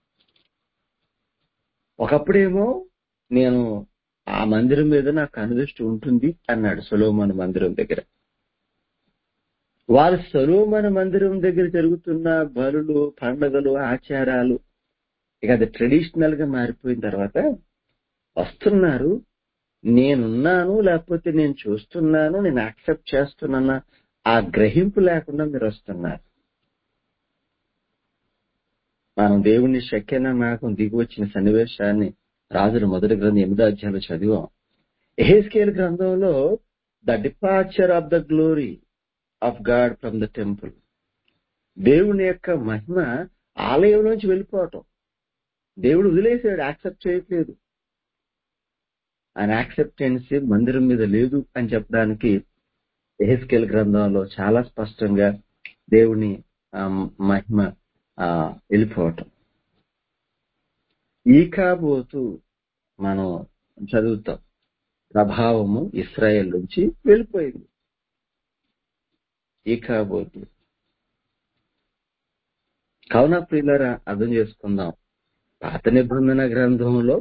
Speaker 1: ఒకప్పుడేమో నేను ఆ మందిరం మీద నాకు అనుదృష్టి ఉంటుంది అన్నాడు సొలోమన్ మందిరం దగ్గర వారు సొలోమన్ మందిరం దగ్గర జరుగుతున్న బలులు పండగలు ఆచారాలు ఇక అది ట్రెడిషనల్ గా మారిపోయిన తర్వాత వస్తున్నారు నేనున్నాను లేకపోతే నేను చూస్తున్నాను నేను యాక్సెప్ట్ చేస్తున్నానా ఆ గ్రహింపు లేకుండా మీరు వస్తున్నారు మనం దేవుని శక్యన మాకం దిగి వచ్చిన సన్నివేశాన్ని రాజుల మొదటి గ్రంథం ఎనిమిదో అధ్యాయంలో చదివాం ఎహెస్కేల్ గ్రంథంలో the departure of the glory of God from the temple దేవుని యొక్క మహిమ ఆలయం నుంచి వెళ్ళిపోవటం దేవుడు వదిలేసాడు యాక్సెప్ట్ చేయట్లేదు ఆయన యాక్సెప్టెన్సీ మందిరం మీద లేదు అని చెప్పడానికి ఎహెస్కేల్ గ్రంథంలో చాలా స్పష్టంగా దేవుని ఆ, మహిమ ఆ, వెళ్ళిపోవటం ఈ కాబోతు మనం చదువుతాం ప్రభావము ఇస్రాయేల్ నుంచి వెళ్ళిపోయింది ఈ కాబోతు కావున ప్రియులరా అర్థం చేసుకుందాం పాత నిబంధన గ్రంథంలో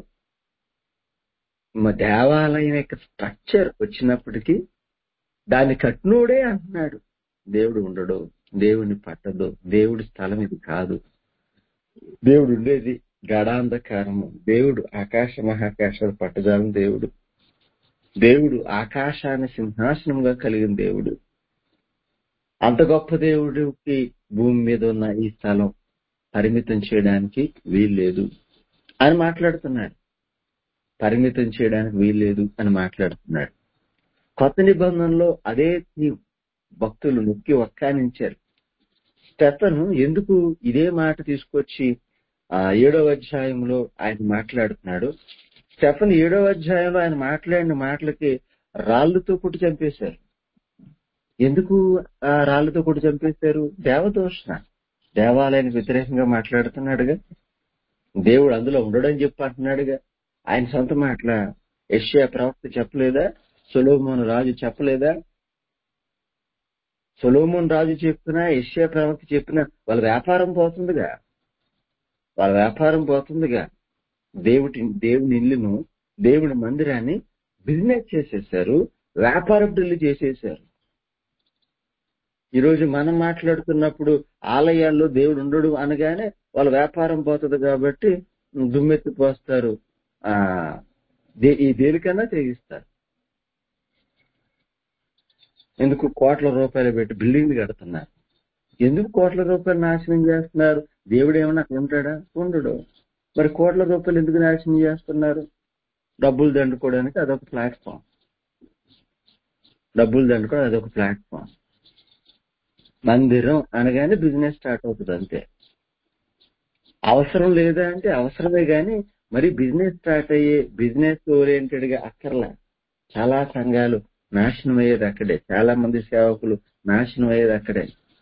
Speaker 1: మా దేవాలయం యొక్క స్ట్రక్చర్ వచ్చినప్పటికీ దాన్ని కట్టినోడే అంటున్నాడు దేవుడు ఉండడు దేవుని పట్టదు దేవుడి స్థలం ఇది కాదు దేవుడు ఉండేది గడాంధకారము దేవుడు ఆకాశ మహాకాశాలు పట్టజాలని దేవుడు దేవుడు ఆకాశాన్ని సింహాసనంగా కలిగిన దేవుడు అంత గొప్ప దేవుడికి భూమి మీద ఉన్న ఈ స్థలం పరిమితం చేయడానికి వీల్లేదు అని మాట్లాడుతున్నాడు పరిమితం చేయడానికి వీల్లేదు అని మాట్లాడుతున్నాడు కొత్త నిబంధనలో అదే theme భక్తులు నొక్కి ఒక్కానించారు స్టెఫను ఎందుకు ఇదే మాట తీసుకొచ్చి ఆ ఏడవ అధ్యాయంలో ఆయన మాట్లాడుతున్నాడు స్టెఫన్ ఏడవ అధ్యాయంలో ఆయన మాట్లాడిన మాటలకి రాళ్లతో కొట్టి చంపేశారు ఎందుకు ఆ రాళ్లతో కొట్టి చంపేశారు దేవదోషణ దేవాలయానికి వ్యతిరేకంగా మాట్లాడుతున్నాడుగా దేవుడు అందులో ఉండడని చెప్పి అంటున్నాడుగా ఆయన సొంత మాటల యెషయా ప్రవక్త చెప్పలేదా సొలోమోన్ రాజు చెప్పలేదా సొలోమోన్ రాజు చెప్పినా యెషయా ప్రవక్త చెప్పినా వాళ్ళ వ్యాపారం పోతుందిగా వాళ్ళ వ్యాపారం పోతుందిగా దేవుడి దేవుని ఇల్లును దేవుని మందిరాన్ని బిజినెస్ చేసేసారు వ్యాపార బిల్లు చేసేసారు ఈ రోజు మనం మాట్లాడుతున్నప్పుడు ఆలయాల్లో దేవుడు ఉండడు అనగానే వాళ్ళ వ్యాపారం పోతుంది కాబట్టి దుమ్మెత్తి పోస్తారు ఆ దే- ఈ దేనికన్నా తెగిస్తారు ఎందుకు కోట్ల రూపాయలు పెట్టి బిల్డింగ్ కడుతున్నారు ఎందుకు కోట్ల రూపాయలు నాశనం చేస్తున్నారు దేవుడు ఏమన్నా అక్కడ ఉంటాడా ఉండడు మరి కోట్ల రూపాయలు ఎందుకు నాశనం చేస్తున్నారు డబ్బులు దండుకోవడానికి అదొక ప్లాట్ఫామ్ డబ్బులు దండుకోవడం అదొక ప్లాట్ఫామ్ మందిరం అనగానే బిజినెస్ స్టార్ట్ అవుతుంది అంతే అవసరం లేదా అంటే అవసరమే గాని మరి బిజినెస్ స్టార్ట్ అయ్యే బిజినెస్ ఓరియంటెడ్ గా అక్కర్లా చాలా సంఘాలు నాశనం అయ్యేది అక్కడే చాలా మంది సేవకులు నాశనం అయ్యేది అక్కడే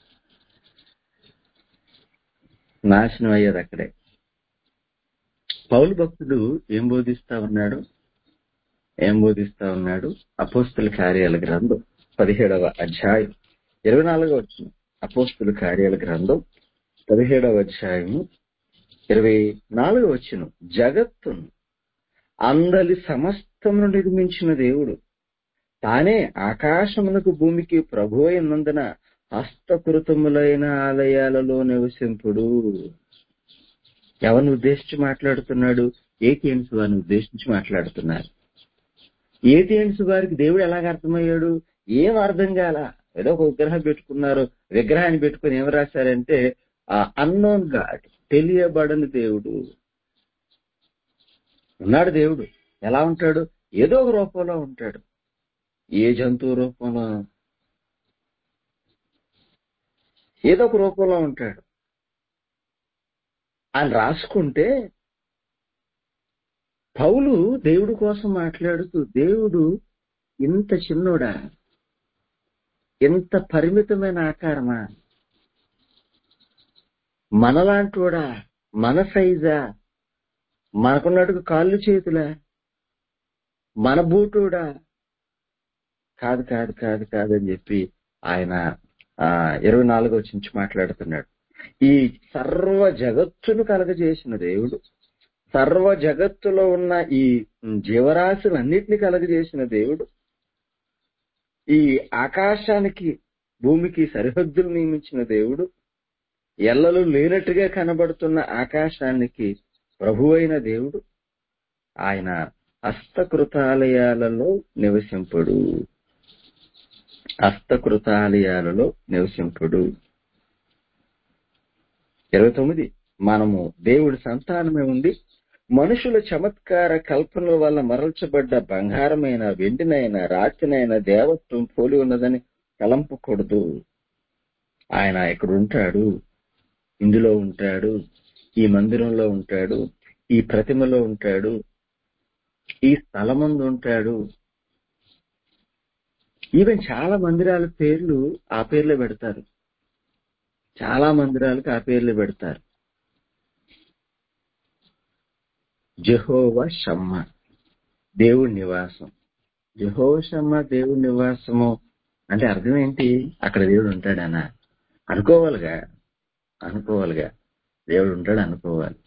Speaker 1: నాశనం అయ్యేది అక్కడే పౌలు భక్తుడు ఏం బోధిస్తా ఉన్నాడు ఏం బోధిస్తా ఉన్నాడు అపోస్తుల కార్యాల గ్రంథం పదిహేడవ అధ్యాయం ఇరవై నాలుగవ వచ్చిన అపోస్తుల కార్యాల గ్రంథం పదిహేడవ అధ్యాయము ఇరవై నాలుగవ వచ్చిన జగత్తును అందలి సమస్తమును నిర్మించిన దేవుడు తానే ఆకాశమునకు భూమికి ప్రభు అయినందున హస్తకృతములైన ఆలయాలలో నివసింపుడు ఎవరిని ఉద్దేశించి మాట్లాడుతున్నాడు ఏటీఎన్స్ వారిని ఉద్దేశించి మాట్లాడుతున్నారు ఏటీఎన్స్ వారికి దేవుడు ఎలాగ అర్థమయ్యాడు ఏం అర్థం కాల ఏదో ఒక విగ్రహం పెట్టుకున్నారు విగ్రహాన్ని పెట్టుకుని ఏం రాశారంటే ఆ అన్నోన్ గాడ్ తెలియబడని దేవుడు ఉన్నాడు దేవుడు ఎలా ఉంటాడు ఏదో ఒక రూపంలో ఉంటాడు ఏ జంతువు రూపంలో ఏదో ఒక రూపంలో ఉంటాడు అని రాసుకుంటే పౌలు దేవుడి కోసం మాట్లాడుతూ దేవుడు ఇంత చిన్నోడా ఇంత పరిమితమైన ఆకారమా మనలాంటోడా మన సైజా మనకున్నట్టుగా కాళ్ళు చేతులా మన బూటుడా కాదు కాదు కాదు కాదు అని చెప్పి ఆయన ఆ ఇరవై నాలుగో నుంచి మాట్లాడుతున్నాడు ఈ సర్వ జగత్తును కలగజేసిన దేవుడు సర్వ జగత్తులో ఉన్న ఈ జీవరాశులన్నిటిని కలగజేసిన దేవుడు ఈ ఆకాశానికి భూమికి సరిహద్దులు నియమించిన దేవుడు ఎల్లలు లేనట్టుగా కనబడుతున్న ఆకాశానికి ప్రభువైన దేవుడు ఆయన హస్తకృతాలయాలలో నివసింపుడు హస్తకృతాలయాలలో నివసింపుడు ఇరవై తొమ్మిది మనము దేవుడి సంతానమే ఉండి మనుషుల చమత్కార కల్పనల వల్ల మరల్చబడ్డ బంగారమైన వెండినైన రాతినైన దేవత్వం పోలి ఉన్నదని తలంపకూడదు ఆయన ఇక్కడ ఉంటాడు ఇందులో ఉంటాడు ఈ మందిరంలో ఉంటాడు ఈ ప్రతిమలో ఉంటాడు ఈ స్థలమందు ఉంటాడు ఈవెన్ చాలా మందిరాల పేర్లు ఆ పేర్లే పెడతారు చాలా మందిరాలకు ఆ పేర్లు పెడతారు జెహోవా షమ్మ దేవుడి నివాసం జెహోవా షమ్మ దేవుడి నివాసము అంటే అర్థం ఏంటి అక్కడ దేవుడు ఉంటాడనా అనుకోవాలిగా అనుకోవాలిగా దేవుడు ఉంటాడు అనుకోవాలి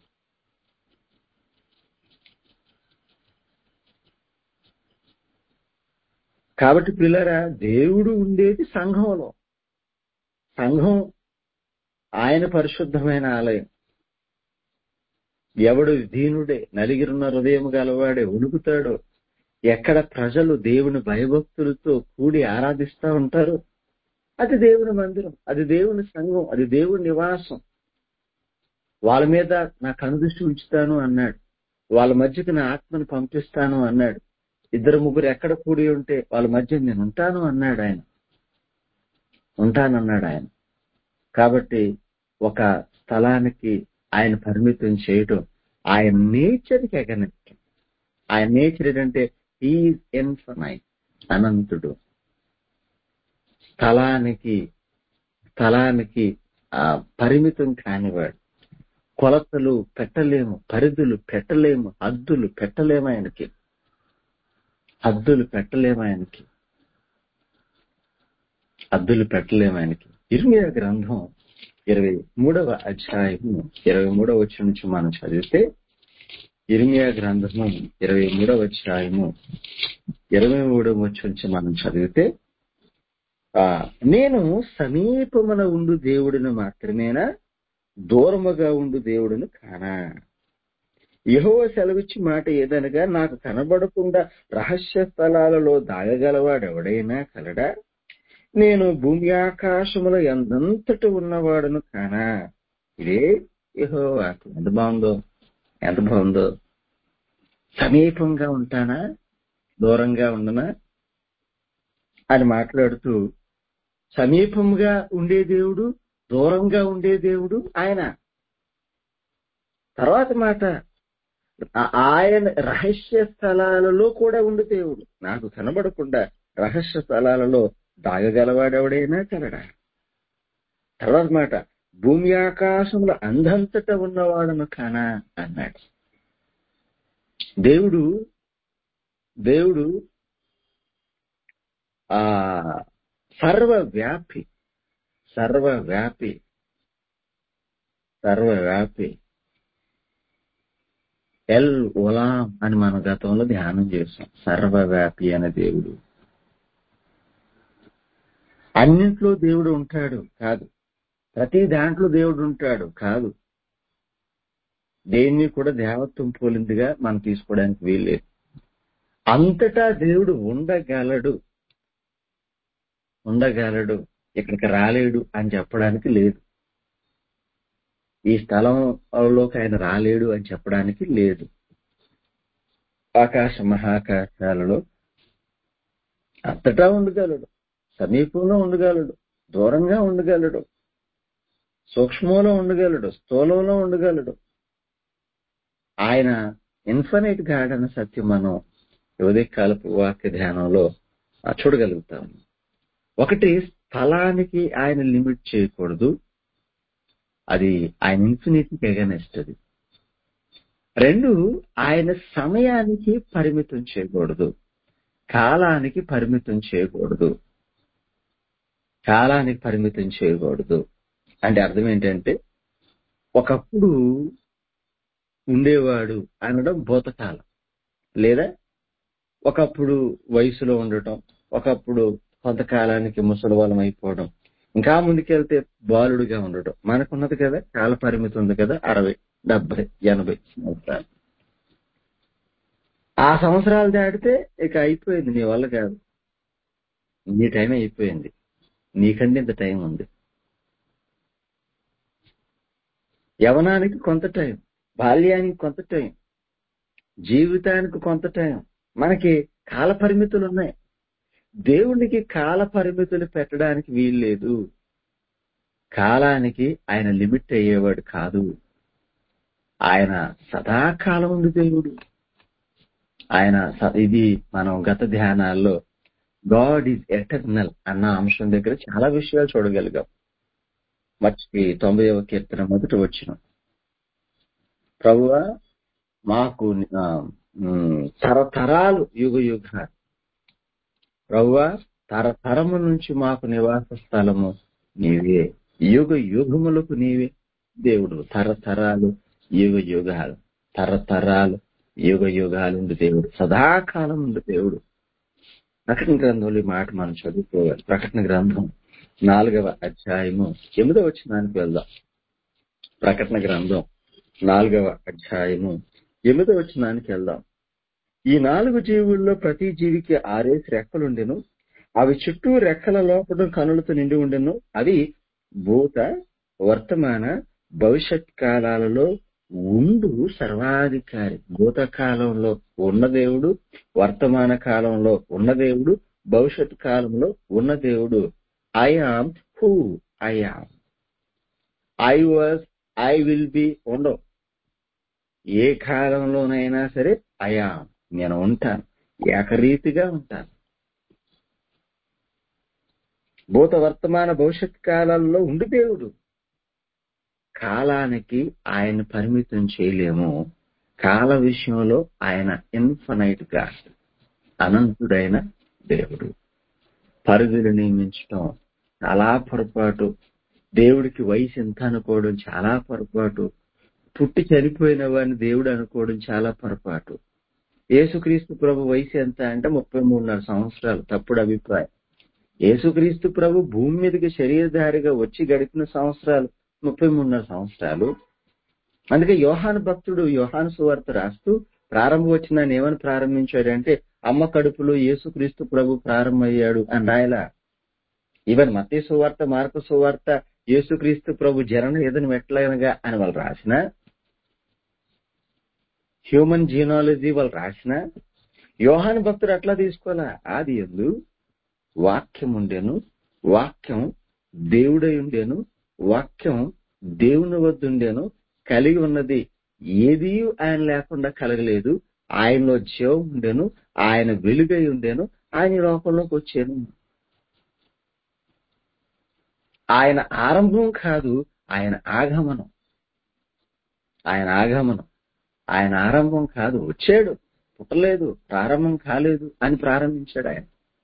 Speaker 1: కాబట్టి పిల్లరా దేవుడు ఉండేది సంఘంలో సంఘం ఆయన పరిశుద్ధమైన ఆలయం ఎవడు దీనుడే నలిగిరున్న హృదయం గలవాడే ఉణుకుతాడో ఎక్కడ ప్రజలు దేవుని భయభక్తులతో కూడి ఆరాధిస్తా ఉంటారు అది దేవుని మందిరం అది దేవుని సంఘం అది దేవుని నివాసం వాళ్ళ మీద నా కనుదృష్టి ఉంచుతాను అన్నాడు వాళ్ళ మధ్యకి నా ఆత్మను పంపిస్తాను అన్నాడు ఇద్దరు ముగ్గురు ఎక్కడ కూడి ఉంటే వాళ్ళ మధ్య నేను ఉంటాను అన్నాడు ఆయన ఉంటానన్నాడు ఆయన కాబట్టి ఒక స్థలానికి ఆయన పరిమితం చేయటం ఆయన నేచర్కి ఎగనెస్ట్ ఆయన నేచర్ ఏంటంటే ఈజ్ ఇన్ఫనైట్ అనంతుడు స్థలానికి స్థలానికి ఆ పరిమితం కానివాడు కొలతలు పెట్టలేము పరిధులు పెట్టలేము హద్దులు పెట్టలేము ఆయనకి హద్దులు పెట్టలేము ఆయనకి హద్దులు పెట్టలేము ఆయనకి ఇర్మియా గ్రంథం ఇరవై మూడవ అధ్యాయము ఇరవై మూడవ వచ్చి నుంచి మనం చదివితే ఇర్మియా గ్రంథము ఇరవై మూడవ అధ్యాయము ఇరవై మూడవ వచ్చి నుంచి మనం చదివితే ఆ నేను సమీపమున ఉండు దేవుడిని మాత్రమేనా దూరముగా ఉండు దేవుడిని కానా యెహోవా సెలవిచ్చి మాట ఏదనగా నాకు కనబడకుండా రహస్య స్థలాలలో దాగగలవాడెవడైనా కలడా నేను భూమి ఆకాశముల ఎంతంతటి ఉన్నవాడును కానా ఇదే యెహోవా ఎంత బాగుందో ఎంత బాగుందో సమీపంగా ఉంటానా దూరంగా ఉండనా అని మాట్లాడుతూ సమీపంగా ఉండే దేవుడు దూరంగా ఉండే దేవుడు ఆయన తర్వాత మాట ఆ- ఆయన రహస్య స్థలాలలో కూడా ఉండు దేవుడు నాకు కనబడకుండా రహస్య స్థలాలలో దాగగలవాడెవడైనా కలడా తర్వాత మాట భూమి ఆకాశంలో అందంతట ఉన్నవాడను కానా అన్నాడు దేవుడు దేవుడు ఆ సర్వవ్యాపి సర్వవ్యాపి సర్వవ్యాపి ఎల్ ఉలాం అని మన గతంలో ధ్యానం చేసాం సర్వవ్యాపి అనే దేవుడు అన్నింట్లో దేవుడు ఉంటాడు కాదు ప్రతి దాంట్లో దేవుడు ఉంటాడు కాదు దేన్ని కూడా దేవత్వం పోలిందిగా మనం తీసుకోవడానికి వీల్లేదు అంతటా దేవుడు ఉండగలడు ఉండగలడు ఇక్కడికి రాలేడు అని చెప్పడానికి లేదు ఈ స్థలంలోకి ఆయన రాలేడు అని చెప్పడానికి లేదు ఆకాశ మహాకాశాలలో అంతటా ఉండగలడు సమీపంలో ఉండగలడు దూరంగా ఉండగలడు సూక్ష్మంలో ఉండగలడు స్థూలంలో ఉండగలడు ఆయన ఇన్ఫనైట్ గాడ్ అన్న సత్యం మనం ఉదయకాలపు వాక్య ధ్యానంలో ఆ, చూడగలుగుతాం ఒకటి స్థలానికి ఆయన లిమిట్ చేయకూడదు అది ఆయన ఇన్ఫినిటీకి అగెనెస్ట్ అది రెండు ఆయన సమయానికి పరిమితం చేయకూడదు కాలానికి పరిమితం చేయకూడదు కాలానికి పరిమితం చేయకూడదు అంటే అర్థం ఏంటంటే ఒకప్పుడు ఉండేవాడు అనడం భూతకాలం లేదా ఒకప్పుడు వయసులో ఉండటం ఒకప్పుడు కొంతకాలానికి ముసలివాళ్ళం అయిపోవడం ఇంకా ముందుకెళ్తే బాలుడిగా ఉండటం మనకున్నది కదా కాల పరిమితి ఉంది కదా అరవై డెబ్బై ఎనభై సంవత్సరాలు ఆ సంవత్సరాలు దాటితే ఇక అయిపోయింది నీ వల్ల కాదు నీ టైం అయిపోయింది నీకంటే ఇంత టైం ఉంది యవనానికి కొంత టైం బాల్యానికి కొంత టైం జీవితానికి కొంత టైం మనకి కాల పరిమితులు ఉన్నాయి దేవునికి కాల పరిమితులు పెట్టడానికి వీల్లేదు కాలానికి ఆయన లిమిట్ అయ్యేవాడు కాదు ఆయన సదాకాలం ఉంది దేవుడు ఆయన స- ఇది మనం గత ధ్యానాల్లో గాడ్ ఈజ్ ఎటర్నల్ అన్న అంశం దగ్గర చాలా విషయాలు చూడగలిగాం మర్చి తొంభైవ కీర్తన మొదటి వచ్చిన ప్రభువా మాకు ఆ, ఉమ్, తరతరాలు యుగ యుగాలు ప్రభువా తరతరము నుంచి మాకు నివాస స్థలము నీవే యుగ యుగములకు నీవే దేవుడు తరతరాలు యుగ యుగాలు తరతరాలు యుగ యుగాలు ఉంది దేవుడు సదాకాలం ఉంది దేవుడు ప్రకటన గ్రంథంలో ఈ మాట మనం చదువుకోవాలి ప్రకటన గ్రంథం నాలుగవ అధ్యాయము ఎనిమిదవ వచ్చినానికి వెళ్దాం ప్రకటన గ్రంథం నాలుగవ అధ్యాయము ఎనిమిదవ వచ్చినానికి వెళ్దాం ఈ నాలుగు జీవుల్లో ప్రతి జీవికి ఆరేసి రెక్కలుండెను అవి చుట్టూ రెక్కల లోపల కనులతో నిండి ఉండెను అవి భూత వర్తమాన భవిష్యత్ కాలాలలో ఉండు సర్వాధికారి భూత కాలంలో ఉన్న దేవుడు వర్తమాన కాలంలో ఉన్న దేవుడు భవిష్యత్ కాలంలో ఉన్న దేవుడు I am who I am I was I will be ఉండవు ఏ కాలంలోనైనా సరే ఐ ఆమ్ నేను ఉంటాను ఏకరీతిగా ఉంటాను భూత వర్తమాన భవిష్యత్ కాలాల్లో ఉండి దేవుడు కాలానికి ఆయన పరిమితం చేయలేము కాల విషయంలో ఆయన ఇన్ఫనైట్ గా అనంతుడైన దేవుడు పరిధులు నియమించడం చాలా పొరపాటు దేవుడికి వయసు ఎంత అనుకోవడం చాలా పొరపాటు పుట్టి చనిపోయిన వాడిని దేవుడు అనుకోవడం చాలా పొరపాటు యేసుక్రీస్తు ప్రభు వయసు ఎంత అంటే ముప్పై మూడున్నర సంవత్సరాలు తప్పుడు అభిప్రాయం యేసుక్రీస్తు ప్రభు భూమి మీదకి శరీరధారిగా వచ్చి గడిపిన సంవత్సరాలు ముప్పై మూడున్నర సంవత్సరాలు అందుకే యోహాను భక్తుడు యోహాను సువార్త రాస్తూ ప్రారంభం వచ్చిన ఏమని ప్రారంభించాడంటే అమ్మ కడుపులో యేసుక్రీస్తు ప్రభు ప్రారంభమయ్యాడు అని రాయలా ఈవెన్ మతీ సువార్త మార్కు సువార్త యేసుక్రీస్తు ప్రభు జరణ ఏదని మెట్లనగా అని వాళ్ళు రాసిన హ్యూమన్ జీనాలజీ వాళ్ళు రాసిన యోహాను భక్తుడు అట్లా తీసుకోవాలా ఆది ఎందు వాక్యం ఉండేను వాక్యం దేవుడై ఉండేను వాక్యం దేవుని వద్ద ఉండేను కలిగి ఉన్నది ఏది ఆయన లేకుండా కలగలేదు ఆయనలో జీవం ఉండేను ఆయన వెలుగై ఉండేను ఆయన ఈ లోకంలోకి వచ్చాను ఆయన ఆరంభం కాదు ఆయన ఆగమనం ఆయన ఆగమనం ఆయన ఆరంభం కాదు వచ్చాడు పుట్టలేదు ప్రారంభం కాలేదు అని ప్రారంభించాడు ఆయన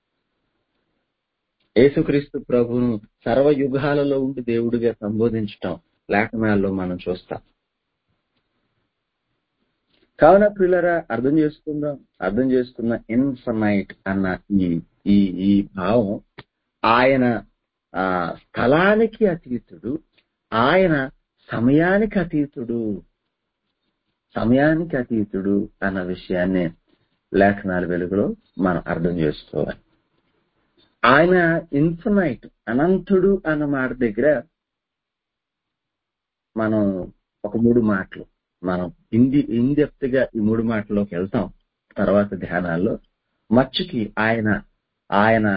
Speaker 1: యేసుక్రీస్తు ప్రభును సర్వయుగాలలో ఉండి దేవుడిగా సంబోధించటం లేఖనాల్లో మనం చూస్తాం కావున పిల్లరా అర్థం చేసుకుందాం అర్థం చేసుకున్న ఇన్ఫనైట్ అన్న ఈ ఈ ఈ భావం ఆయన ఆ స్థలానికి అతీతుడు ఆయన సమయానికి అతీతుడు సమయానికి అతీతుడు అన్న విషయాన్ని లేఖనాల వెలుగులో మనం అర్థం చేసుకోవాలి ఆయన ఇన్ఫనైట్ అనంతుడు అన్న మాట దగ్గర మనం ఒక మూడు మాటలు మనం ఇంది ఇన్డెప్త్ గా ఈ మూడు మాటల్లోకి వెళ్తాం తర్వాత ధ్యానాల్లో మచ్చుకి ఆయన ఆయన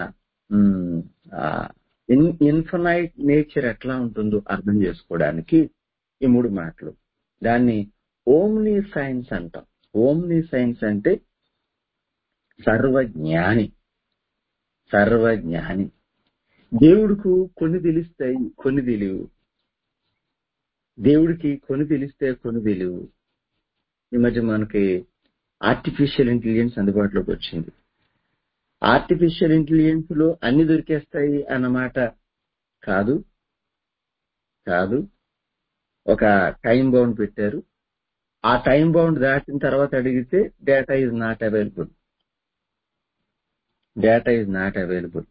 Speaker 1: ఇన్ఫనైట్ నేచర్ ఎట్లా ఉంటుందో అర్థం చేసుకోవడానికి ఈ మూడు మాటలు దాన్ని ఓమ్ని సైన్స్ అంటాం ఓమ్ని సైన్స్ అంటే సర్వజ్ఞాని సర్వజ్ఞాని దేవుడికి కొన్ని తెలిస్తాయి కొన్ని తెలియవు దేవుడికి కొన్ని తెలిస్తే కొన్ని తెలియవు ఈ మధ్య మనకి ఆర్టిఫిషియల్ ఇంటెలిజెన్స్ అందుబాటులోకి వచ్చింది ఆర్టిఫిషియల్ ఇంటెలిజెన్స్ లో అన్ని దొరికేస్తాయి అన్నమాట కాదు కాదు ఒక టైం బౌండ్ పెట్టారు ఆ టైం బౌండ్ దాటిన తర్వాత అడిగితే data is not available data is not available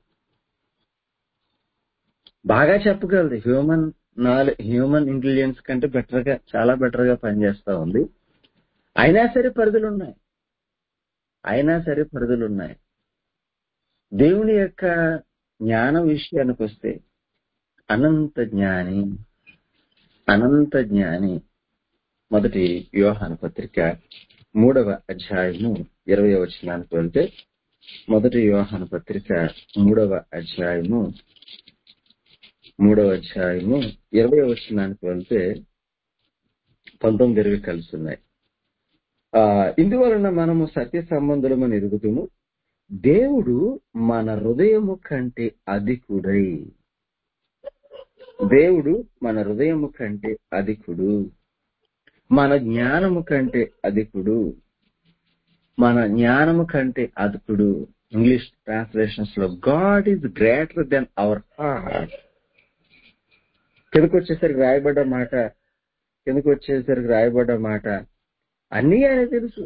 Speaker 1: బాగా చెప్పగలదు హ్యూమన్ నాలెడ్జ్ హ్యూమన్ ఇంటెలిజెన్స్ కంటే బెటర్ గా చాలా బెటర్ గా పనిచేస్తా ఉంది అయినా సరే పరిధులు ఉన్నాయి అయినా సరే పరిధులు ఉన్నాయి దేవుని యొక్క జ్ఞానం విషయానికి వస్తే అనంత జ్ఞాని అనంత జ్ఞాని మొదటి వ్యూహాన పత్రిక మూడవ అధ్యాయము ఇరవై వచనానికి వెళ్తే మొదటి వ్యూహాన పత్రిక మూడవ అధ్యాయము మూడవ అధ్యాయము ఇరవై వచనానికి వెళ్తే పంతొమ్మిది ఇరవై కలిసి ఉన్నాయి ఆ ఇందువలన మనము సత్య సంబంధులమని ఎరుగుతుము దేవుడు మన హృదయము కంటే అధికుడై దేవుడు మన హృదయము కంటే అధికుడు మన జ్ఞానము కంటే అధికుడు మన జ్ఞానము కంటే అధికుడు ఇంగ్లీష్ ట్రాన్స్లేషన్స్ లో God is greater than our heart కిందకు వచ్చేసరికి రాయబడ్డ మాట కిందకు వచ్చేసరికి రాయబడ్డ మాట అన్నీ ఆయన తెలుసు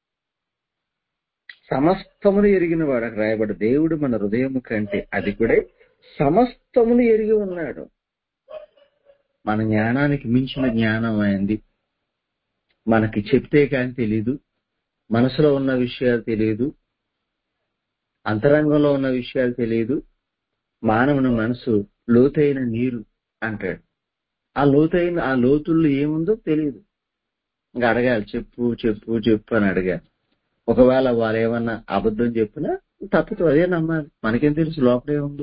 Speaker 1: సమస్తమును ఎరిగిన వాడు అక్కడ రాయబడ్డ దేవుడు మన హృదయము కంటే అధికుడై సమస్తమును ఎరిగి ఉన్నాడు మన జ్ఞానానికి మించిన జ్ఞానం అయింది మనకి చెప్తే కానీ తెలియదు మనసులో ఉన్న విషయాలు తెలియదు అంతరంగంలో ఉన్న విషయాలు తెలియదు మానవుని మనసు లోతైన నీరు అంటాడు ఆ లోతైన ఆ లోతుల్లో ఏముందో తెలియదు ఇంకా అడగాలి చెప్పు చెప్పు చెప్పు అని అడగాలి ఒకవేళ వాళ్ళు ఏమన్నా అబద్ధం చెప్పినా తప్పదు అదే నమ్మాలి మనకేం తెలుసు లోపడే ఉంది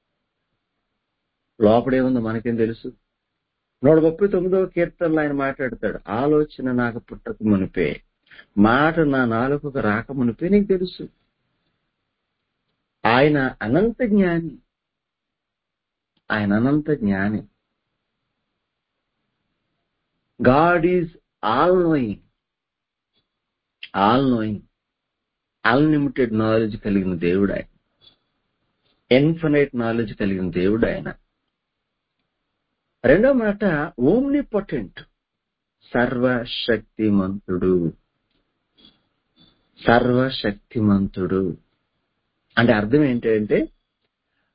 Speaker 1: లోపడే ఉంది మనకేం తెలుసు నూట ముప్పై తొమ్మిదవ కీర్తనలో ఆయన మాట్లాడతాడు ఆలోచన నాకు పుట్టక మునిపే మాట నా నాలుకకు రాక మునిపే నీకు తెలుసు ఆయన అనంత జ్ఞాని ఆయన అనంత జ్ఞాని God is all knowing all knowing unlimited knowledge కలిగిన దేవుడు ఆయన ఇన్ఫినైట్ నాలెడ్జ్ కలిగిన దేవుడు ఆయన రెండో మాట ఓమ్ని పొటెంట్ సర్వశక్తిమంతుడు సర్వశక్తిమంతుడు అంటే అర్థం ఏంటంటే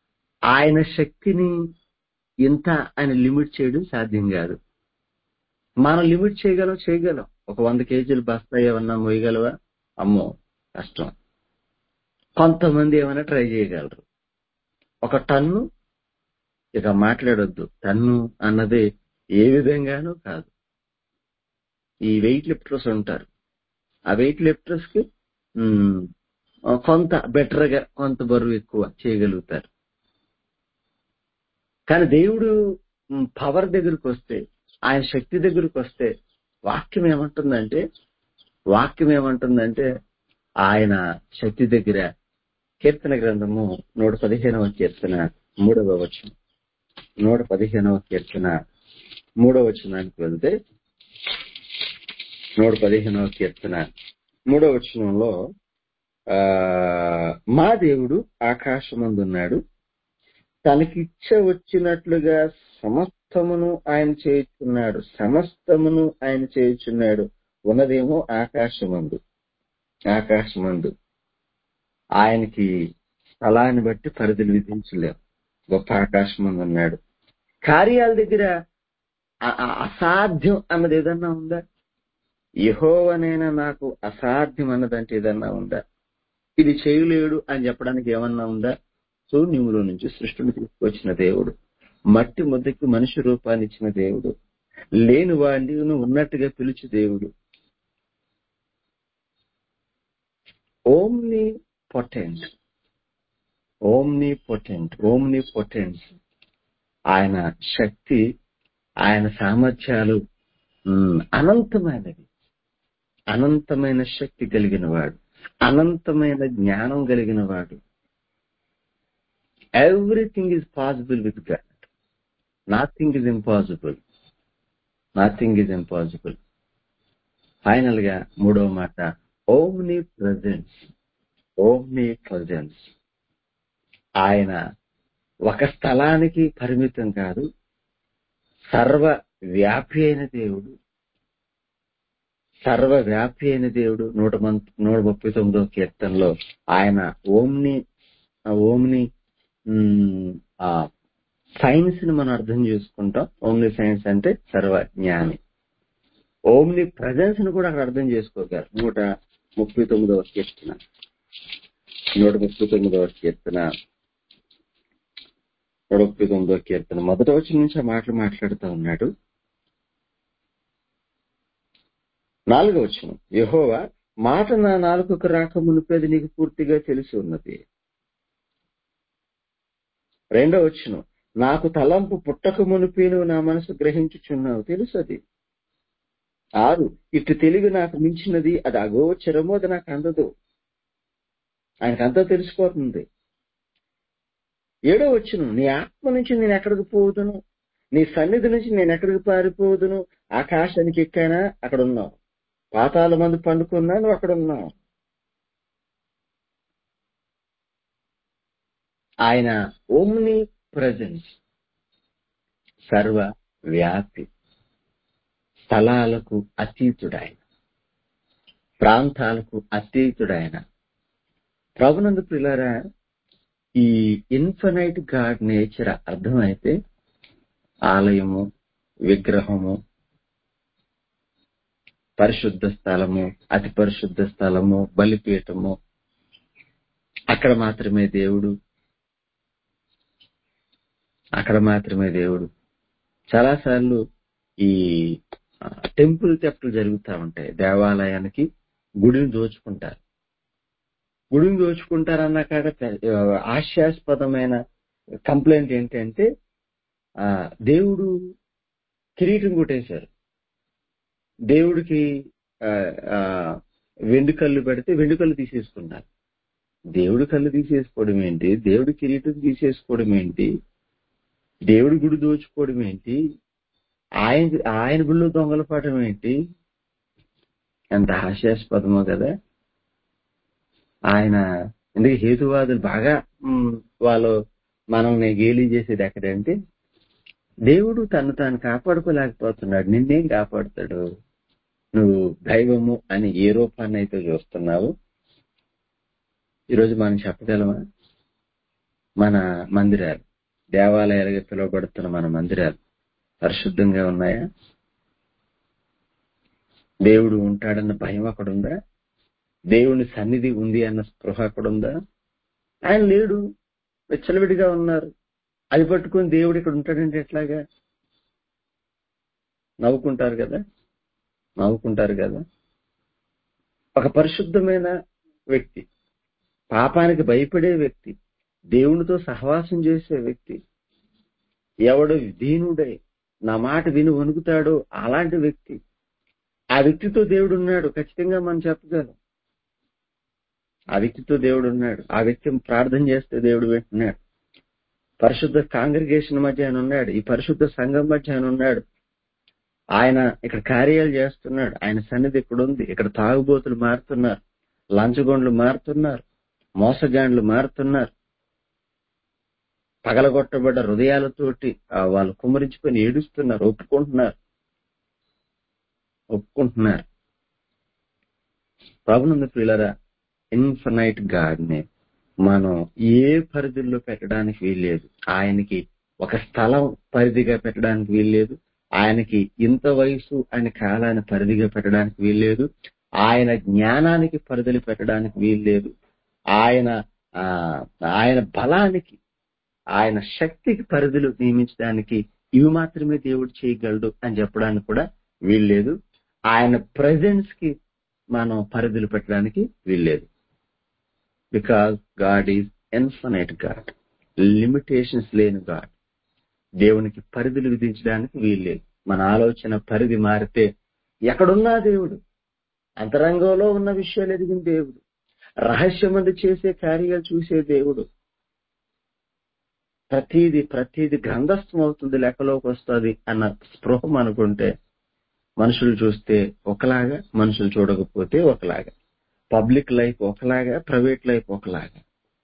Speaker 1: ఆయన శక్తిని ఇంత ఆయన లిమిట్ చేయడం సాధ్యం కాదు మనం లిమిట్ చేయగలం చేయగలం ఒక వంద కేజీలు బస్తా ఏమన్నా మోయగలవా అమ్మో కష్టం కొంతమంది ఏమైనా ట్రై చేయగలరు ఒక టన్ను ఇక మాట్లాడొద్దు టన్ను అన్నది ఏ విధంగానూ కాదు ఈ వెయిట్ లిఫ్టర్స్ ఉంటారు ఆ వెయిట్ లిఫ్టర్స్ కి ఉమ్, కొంత బెటర్ గా కొంత బరువు ఎక్కువ చేయగలుగుతారు కానీ దేవుడు పవర్ దగ్గరికి వస్తే ఆయన శక్తి దగ్గరికి వస్తే వాక్యం ఏమంటుందంటే వాక్యం ఏమంటుందంటే ఆయన శక్తి దగ్గర కీర్తన గ్రంథము నూట పదిహేనవ కీర్తన మూడవ వచనం నూట పదిహేనవ కీర్తన మూడవ వచనానికి వెళ్తే నూట పదిహేనవ కీర్తన మూడవ వచనంలో ఆ మా దేవుడు ఆకాశమందున్నాడు తనకిచ్చ వచ్చినట్లుగా సమస్తమును ఆయన చేయుచున్నాడు సమస్తమును ఆయన చేయుచున్నాడు ఉన్నదేమో ఆకాశమందు ఆకాశమందు ఆయనకి స్థలాన్ని బట్టి పరిధులు విధించలేం గొప్ప ఆకాశమందు ఉన్నాడు కార్యాల దగ్గర అ- అ- అసాధ్యం అన్నది ఏదన్నా ఉందా యహోవనైనా నాకు అసాధ్యం అన్నదంటే ఏదన్నా ఉందా ఇది చేయలేడు అని చెప్పడానికి ఏమన్నా ఉందా శూన్యములో నుంచి సృష్టిని తీసుకొచ్చిన దేవుడు మట్టి ముద్దకి మనిషి రూపాన్ని ఇచ్చిన దేవుడు లేని వాడిని ఉన్నట్టుగా పిలిచి దేవుడు omnipotent omnipotent omnipotent ఆయన శక్తి ఆయన సామర్థ్యాలు ఉమ్, అనంతమైనవి అనంతమైన శక్తి కలిగిన వాడు అనంతమైన జ్ఞానం కలిగిన వాడు everything is possible with God nothing is impossible nothing is impossible final గా మూడవ మాట ఓమ్ని ప్రజెన్స్ ఓమ్ని ప్రజెన్స్ ఆయన ఒక స్థలానికి పరిమితం కాదు సర్వ వ్యాపి అయిన దేవుడు సర్వ వ్యాపి అయిన దేవుడు నూట మం- నూట ముప్పై తొమ్మిదో కీర్తనలో ఆయన ఓమ్ని ఆ ఓమ్ని ఉమ్, ఆ సైన్స్ ని మనం అర్థం చేసుకుంటాం ఓమ్ని సైన్స్ అంటే సర్వ జ్ఞాని ఓమ్ని ప్రజెన్స్ ని కూడా అక్కడ అర్థం చేసుకోగలరు నూట ముప్పై తొమ్మిదవ కీర్తన నూట ముప్పై తొమ్మిదవ కీర్తన నూట ముప్పై తొమ్మిదవ కీర్తన మొదట వచ్చిన నుంచి ఆ మాటలు మాట్లాడుతూ ఉన్నాడు నాలుగో వచ్చిన యహోవా మాట నా నాలుగుకు రాక మునిపేది నీకు పూర్తిగా తెలిసి ఉన్నది రెండో వచ్చిన నాకు తలంపు పుట్టక మునిపే నువ్వు నా మనసు గ్రహించుచున్నావు తెలుసు అది ఆరు ఇటు తెలివి నాకు మించినది అది అగోచరము అది నాకు అందదు ఆయనకంతా తెలిసిపోతుంది ఏడో వచ్చును నీ ఆత్మ నుంచి నేను ఎక్కడికి పోదును నీ సన్నిధి నుంచి నేను ఎక్కడికి పారిపోదును ఆకాశానికి ఎక్కానా అక్కడ ఉన్నావు పాతాల మంది పండుకున్నా నువ్వు అక్కడ ఉన్నావు ఆయన ఓమ్ని ప్రజెన్స్ సర్వ వ్యాపి స్థలాలకు అతీతుడాయన ప్రాంతాలకు అతీతుడాయన ప్రభునందు పిల్లరా ఈ ఇన్ఫనైట్ గాడ్ నేచర్ అర్థమైతే ఆలయము విగ్రహము పరిశుద్ధ స్థలము అతి పరిశుద్ధ స్థలము బలిపీఠము అక్కడ మాత్రమే దేవుడు అక్కడ మాత్రమే దేవుడు చాలాసార్లు ఈ టెంపుల్ తెప్పులు జరుగుతూ ఉంటాయి దేవాలయానికి గుడిని దోచుకుంటారు గుడిని దోచుకుంటారన్న కాడ పె- హాస్యాస్పదమైన కంప్లైంట్ ఏంటంటే ఆ, దేవుడు కిరీటం కొట్టేశారు దేవుడికి ఆ, ఆ, వెండి కళ్ళు పెడితే వెండి కళ్ళు తీసేసుకున్నారు దేవుడి కళ్ళు తీసేసుకోవడం ఏంటి దేవుడి కిరీటం తీసేసుకోవడం ఏంటి దేవుడి గుడి దోచుకోవడం ఏంటి ఆయన ఆయన గుళ్ళు దొంగలపడడం ఏంటి ఎంత హాస్యాస్పదమో కదా ఆయన ఎందుకు హేతువాదులు బాగా మ్, వాళ్ళు మనల్ని గేలి చేసేది ఎక్కడంటే దేవుడు తను తాను కాపాడుకోలేకపోతున్నాడు నిన్నేం కాపాడుతాడు నువ్వు దైవము అని ఏ రూపాన్ని అయితే చూస్తున్నావు ఈరోజు మనం చెప్పగలమా మన మందిరాలు దేవాలయాలుగా పిలువబడుతున్న మన మందిరాలు పరిశుద్ధంగా ఉన్నాయా దేవుడు ఉంటాడన్న భయం అక్కడుందా దేవుని సన్నిధి ఉంది అన్న స్పృహ అక్కడుందా ఆయన లేడు విచ్చలవిడిగా ఉన్నారు అది పట్టుకొని దేవుడు ఇక్కడ ఉంటాడంటే ఎట్లాగా నవ్వుకుంటారు కదా నవ్వుకుంటారు కదా ఒక పరిశుద్ధమైన వ్యక్తి పాపానికి భయపడే వ్యక్తి దేవునితో సహవాసం చేసే వ్యక్తి ఎవడు దీనుడై నా మాట విని వణుకుతాడో అలాంటి వ్యక్తి ఆ వ్యక్తితో దేవుడు ఉన్నాడు ఖచ్చితంగా మనం చెప్పగలం ఆ వ్యక్తితో దేవుడు ఉన్నాడు ఆ వ్యక్తి ప్రార్థన చేస్తే దేవుడు వింటున్నాడు పరిశుద్ధ కాంగ్రిగేషన్ మధ్య ఆయన ఉన్నాడు ఈ పరిశుద్ధ సంఘం మధ్య ఆయన ఉన్నాడు ఆయన ఇక్కడ కార్యాలు చేస్తున్నాడు ఆయన సన్నిధి ఇక్కడ ఉంది ఇక్కడ తాగుబోతులు మారుతున్నారు లంచగొండ్లు మారుతున్నారు మోసగాండ్లు మారుతున్నారు పగలగొట్టబడ్డ హృదయాలతోటి ఆ వాళ్ళు కుమ్మరించుకొని ఏడుస్తున్నారు ఒప్పుకుంటున్నారు ఒప్పుకుంటున్నారు ప్రభునందు ప్రియులరా ఇన్ఫనైట్ గాడ్ ని మనం ఏ పరిధుల్లో పెట్టడానికి వీల్లేదు ఆయనకి ఒక స్థలం పరిధిగా పెట్టడానికి వీల్లేదు ఆయనకి ఇంత వయసు అనే కాలాన్ని పరిధిగా పెట్టడానికి వీల్లేదు ఆయన జ్ఞానానికి పరిధులు పెట్టడానికి వీల్లేదు ఆయన ఆ, ఆయన బలానికి ఆయన శక్తికి పరిధులు నియమించడానికి ఇవి మాత్రమే దేవుడు చేయగలడు అని చెప్పడానికి కూడా వీల్లేదు ఆయన ప్రెజెన్స్ కి మనం పరిధులు పెట్టడానికి వీల్లేదు because God is infinite God limitations లేని గాడ్ దేవునికి పరిధులు విధించడానికి వీల్లేదు మన ఆలోచన పరిధి మారితే ఎక్కడున్నా దేవుడు అంతరంగంలో ఉన్న విషయాలు ఎదిగిన దేవుడు రహస్యమందు చేసే కార్యాలు చూసే దేవుడు ప్రతిది ప్రతిది గ్రంథస్థం అవుతుంది లెక్కలోకి వస్తుంది అన్న స్పృహం అనుకుంటే మనుషులు చూస్తే ఒకలాగా మనుషులు చూడకపోతే ఒకలాగా పబ్లిక్ లైఫ్ ఒకలాగా ప్రైవేట్ లైఫ్ ఒకలాగా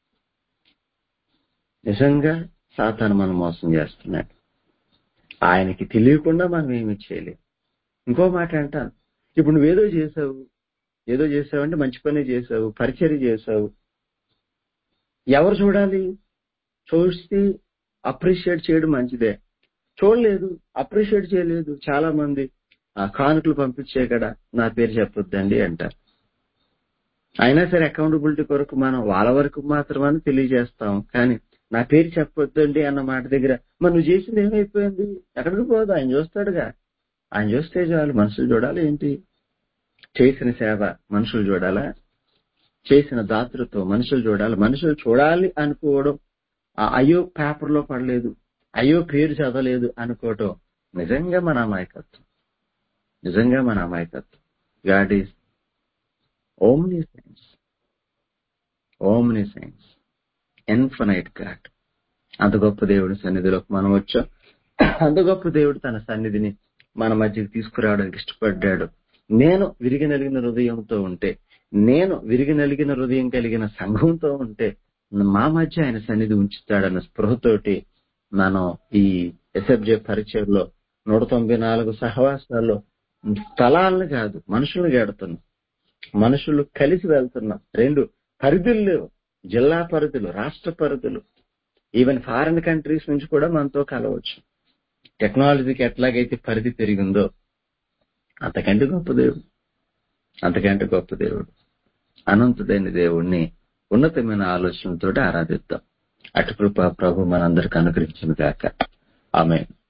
Speaker 1: నిజంగా సాతాను మనం మోసం చేస్తున్నాడు ఆయనకి తెలియకుండా మనం ఏమి చేయలేం ఇంకో మాట అంటాను ఇప్పుడు నువ్వేదో చేసావు ఏదో చేసావు అంటే మంచి పని చేసావు పరిచర్య చేసావు ఎవరు చూడాలి చూసి అప్రిషియేట్ చేయడం మంచిదే చూడలేదు అప్రిషియేట్ చేయలేదు చాలా మంది ఆ కానుకలు పంపించే కదా నా పేరు చెప్పొద్దండి అంటారు అయినా సరే అకౌంటబిలిటీ కొరకు మనం వాళ్ళ వరకు మాత్రమే తెలియజేస్తాం కానీ నా పేరు చెప్పొద్దండి అన్న మాట దగ్గర మరి నువ్వు చేసింది ఏమైపోయింది ఎక్కడికి పోదు ఆయన చూస్తాడుగా ఆయన చూస్తే చాలు మనుషులు చూడాలి ఏంటి చేసిన సేవ మనుషులు చూడాలా చేసిన దాతృత్వం మనుషులు చూడాలి మనుషులు చూడాలి అనుకోవడం ఆ అయ్యో పేపర్ లో పడలేదు అయ్యో పేరు చదవలేదు అనుకోవటం నిజంగా మన అమాయకత్వం నిజంగా మన అమాయకత్వం God is omniscience omniscience infinite God అంత గొప్ప దేవుడి సన్నిధిలోకి మనం వచ్చాం అంత గొప్ప దేవుడు తన సన్నిధిని మన మధ్యకి తీసుకురావడానికి ఇష్టపడ్డాడు నేను విరిగి నలిగిన హృదయంతో ఉంటే నేను విరిగి నలిగిన హృదయం కలిగిన సంఘంతో ఉంటే మా మధ్య ఆయన సన్నిధి ఉంచుతాడన్న స్పృహతోటి మనం ఈ ఎస్ఎఫ్జే పరిచయంలో నూట తొంభై నాలుగు సహవాసాల్లో స్థలాలను కాదు మనుషులను గడుతున్నాం మనుషులు కలిసి వెళ్తున్నాం రెండు పరిధులు లేవు జిల్లా పరిధులు రాష్ట్ర పరిధులు ఈవెన్ ఫారిన్ కంట్రీస్ నుంచి కూడా మనతో కలవచ్చు టెక్నాలజీకి ఎట్లాగైతే పరిధి పెరిగిందో అంతకంటే గొప్ప దేవుడు అంతకంటే గొప్ప దేవుడు అనంతుడైన దేవుణ్ణి ఉన్నతమైన ఆలోచనలతో ఆరాధిద్దాం అటు కృప ప్రభు మనందరికి అనుగ్రహించిన గాక ఆమె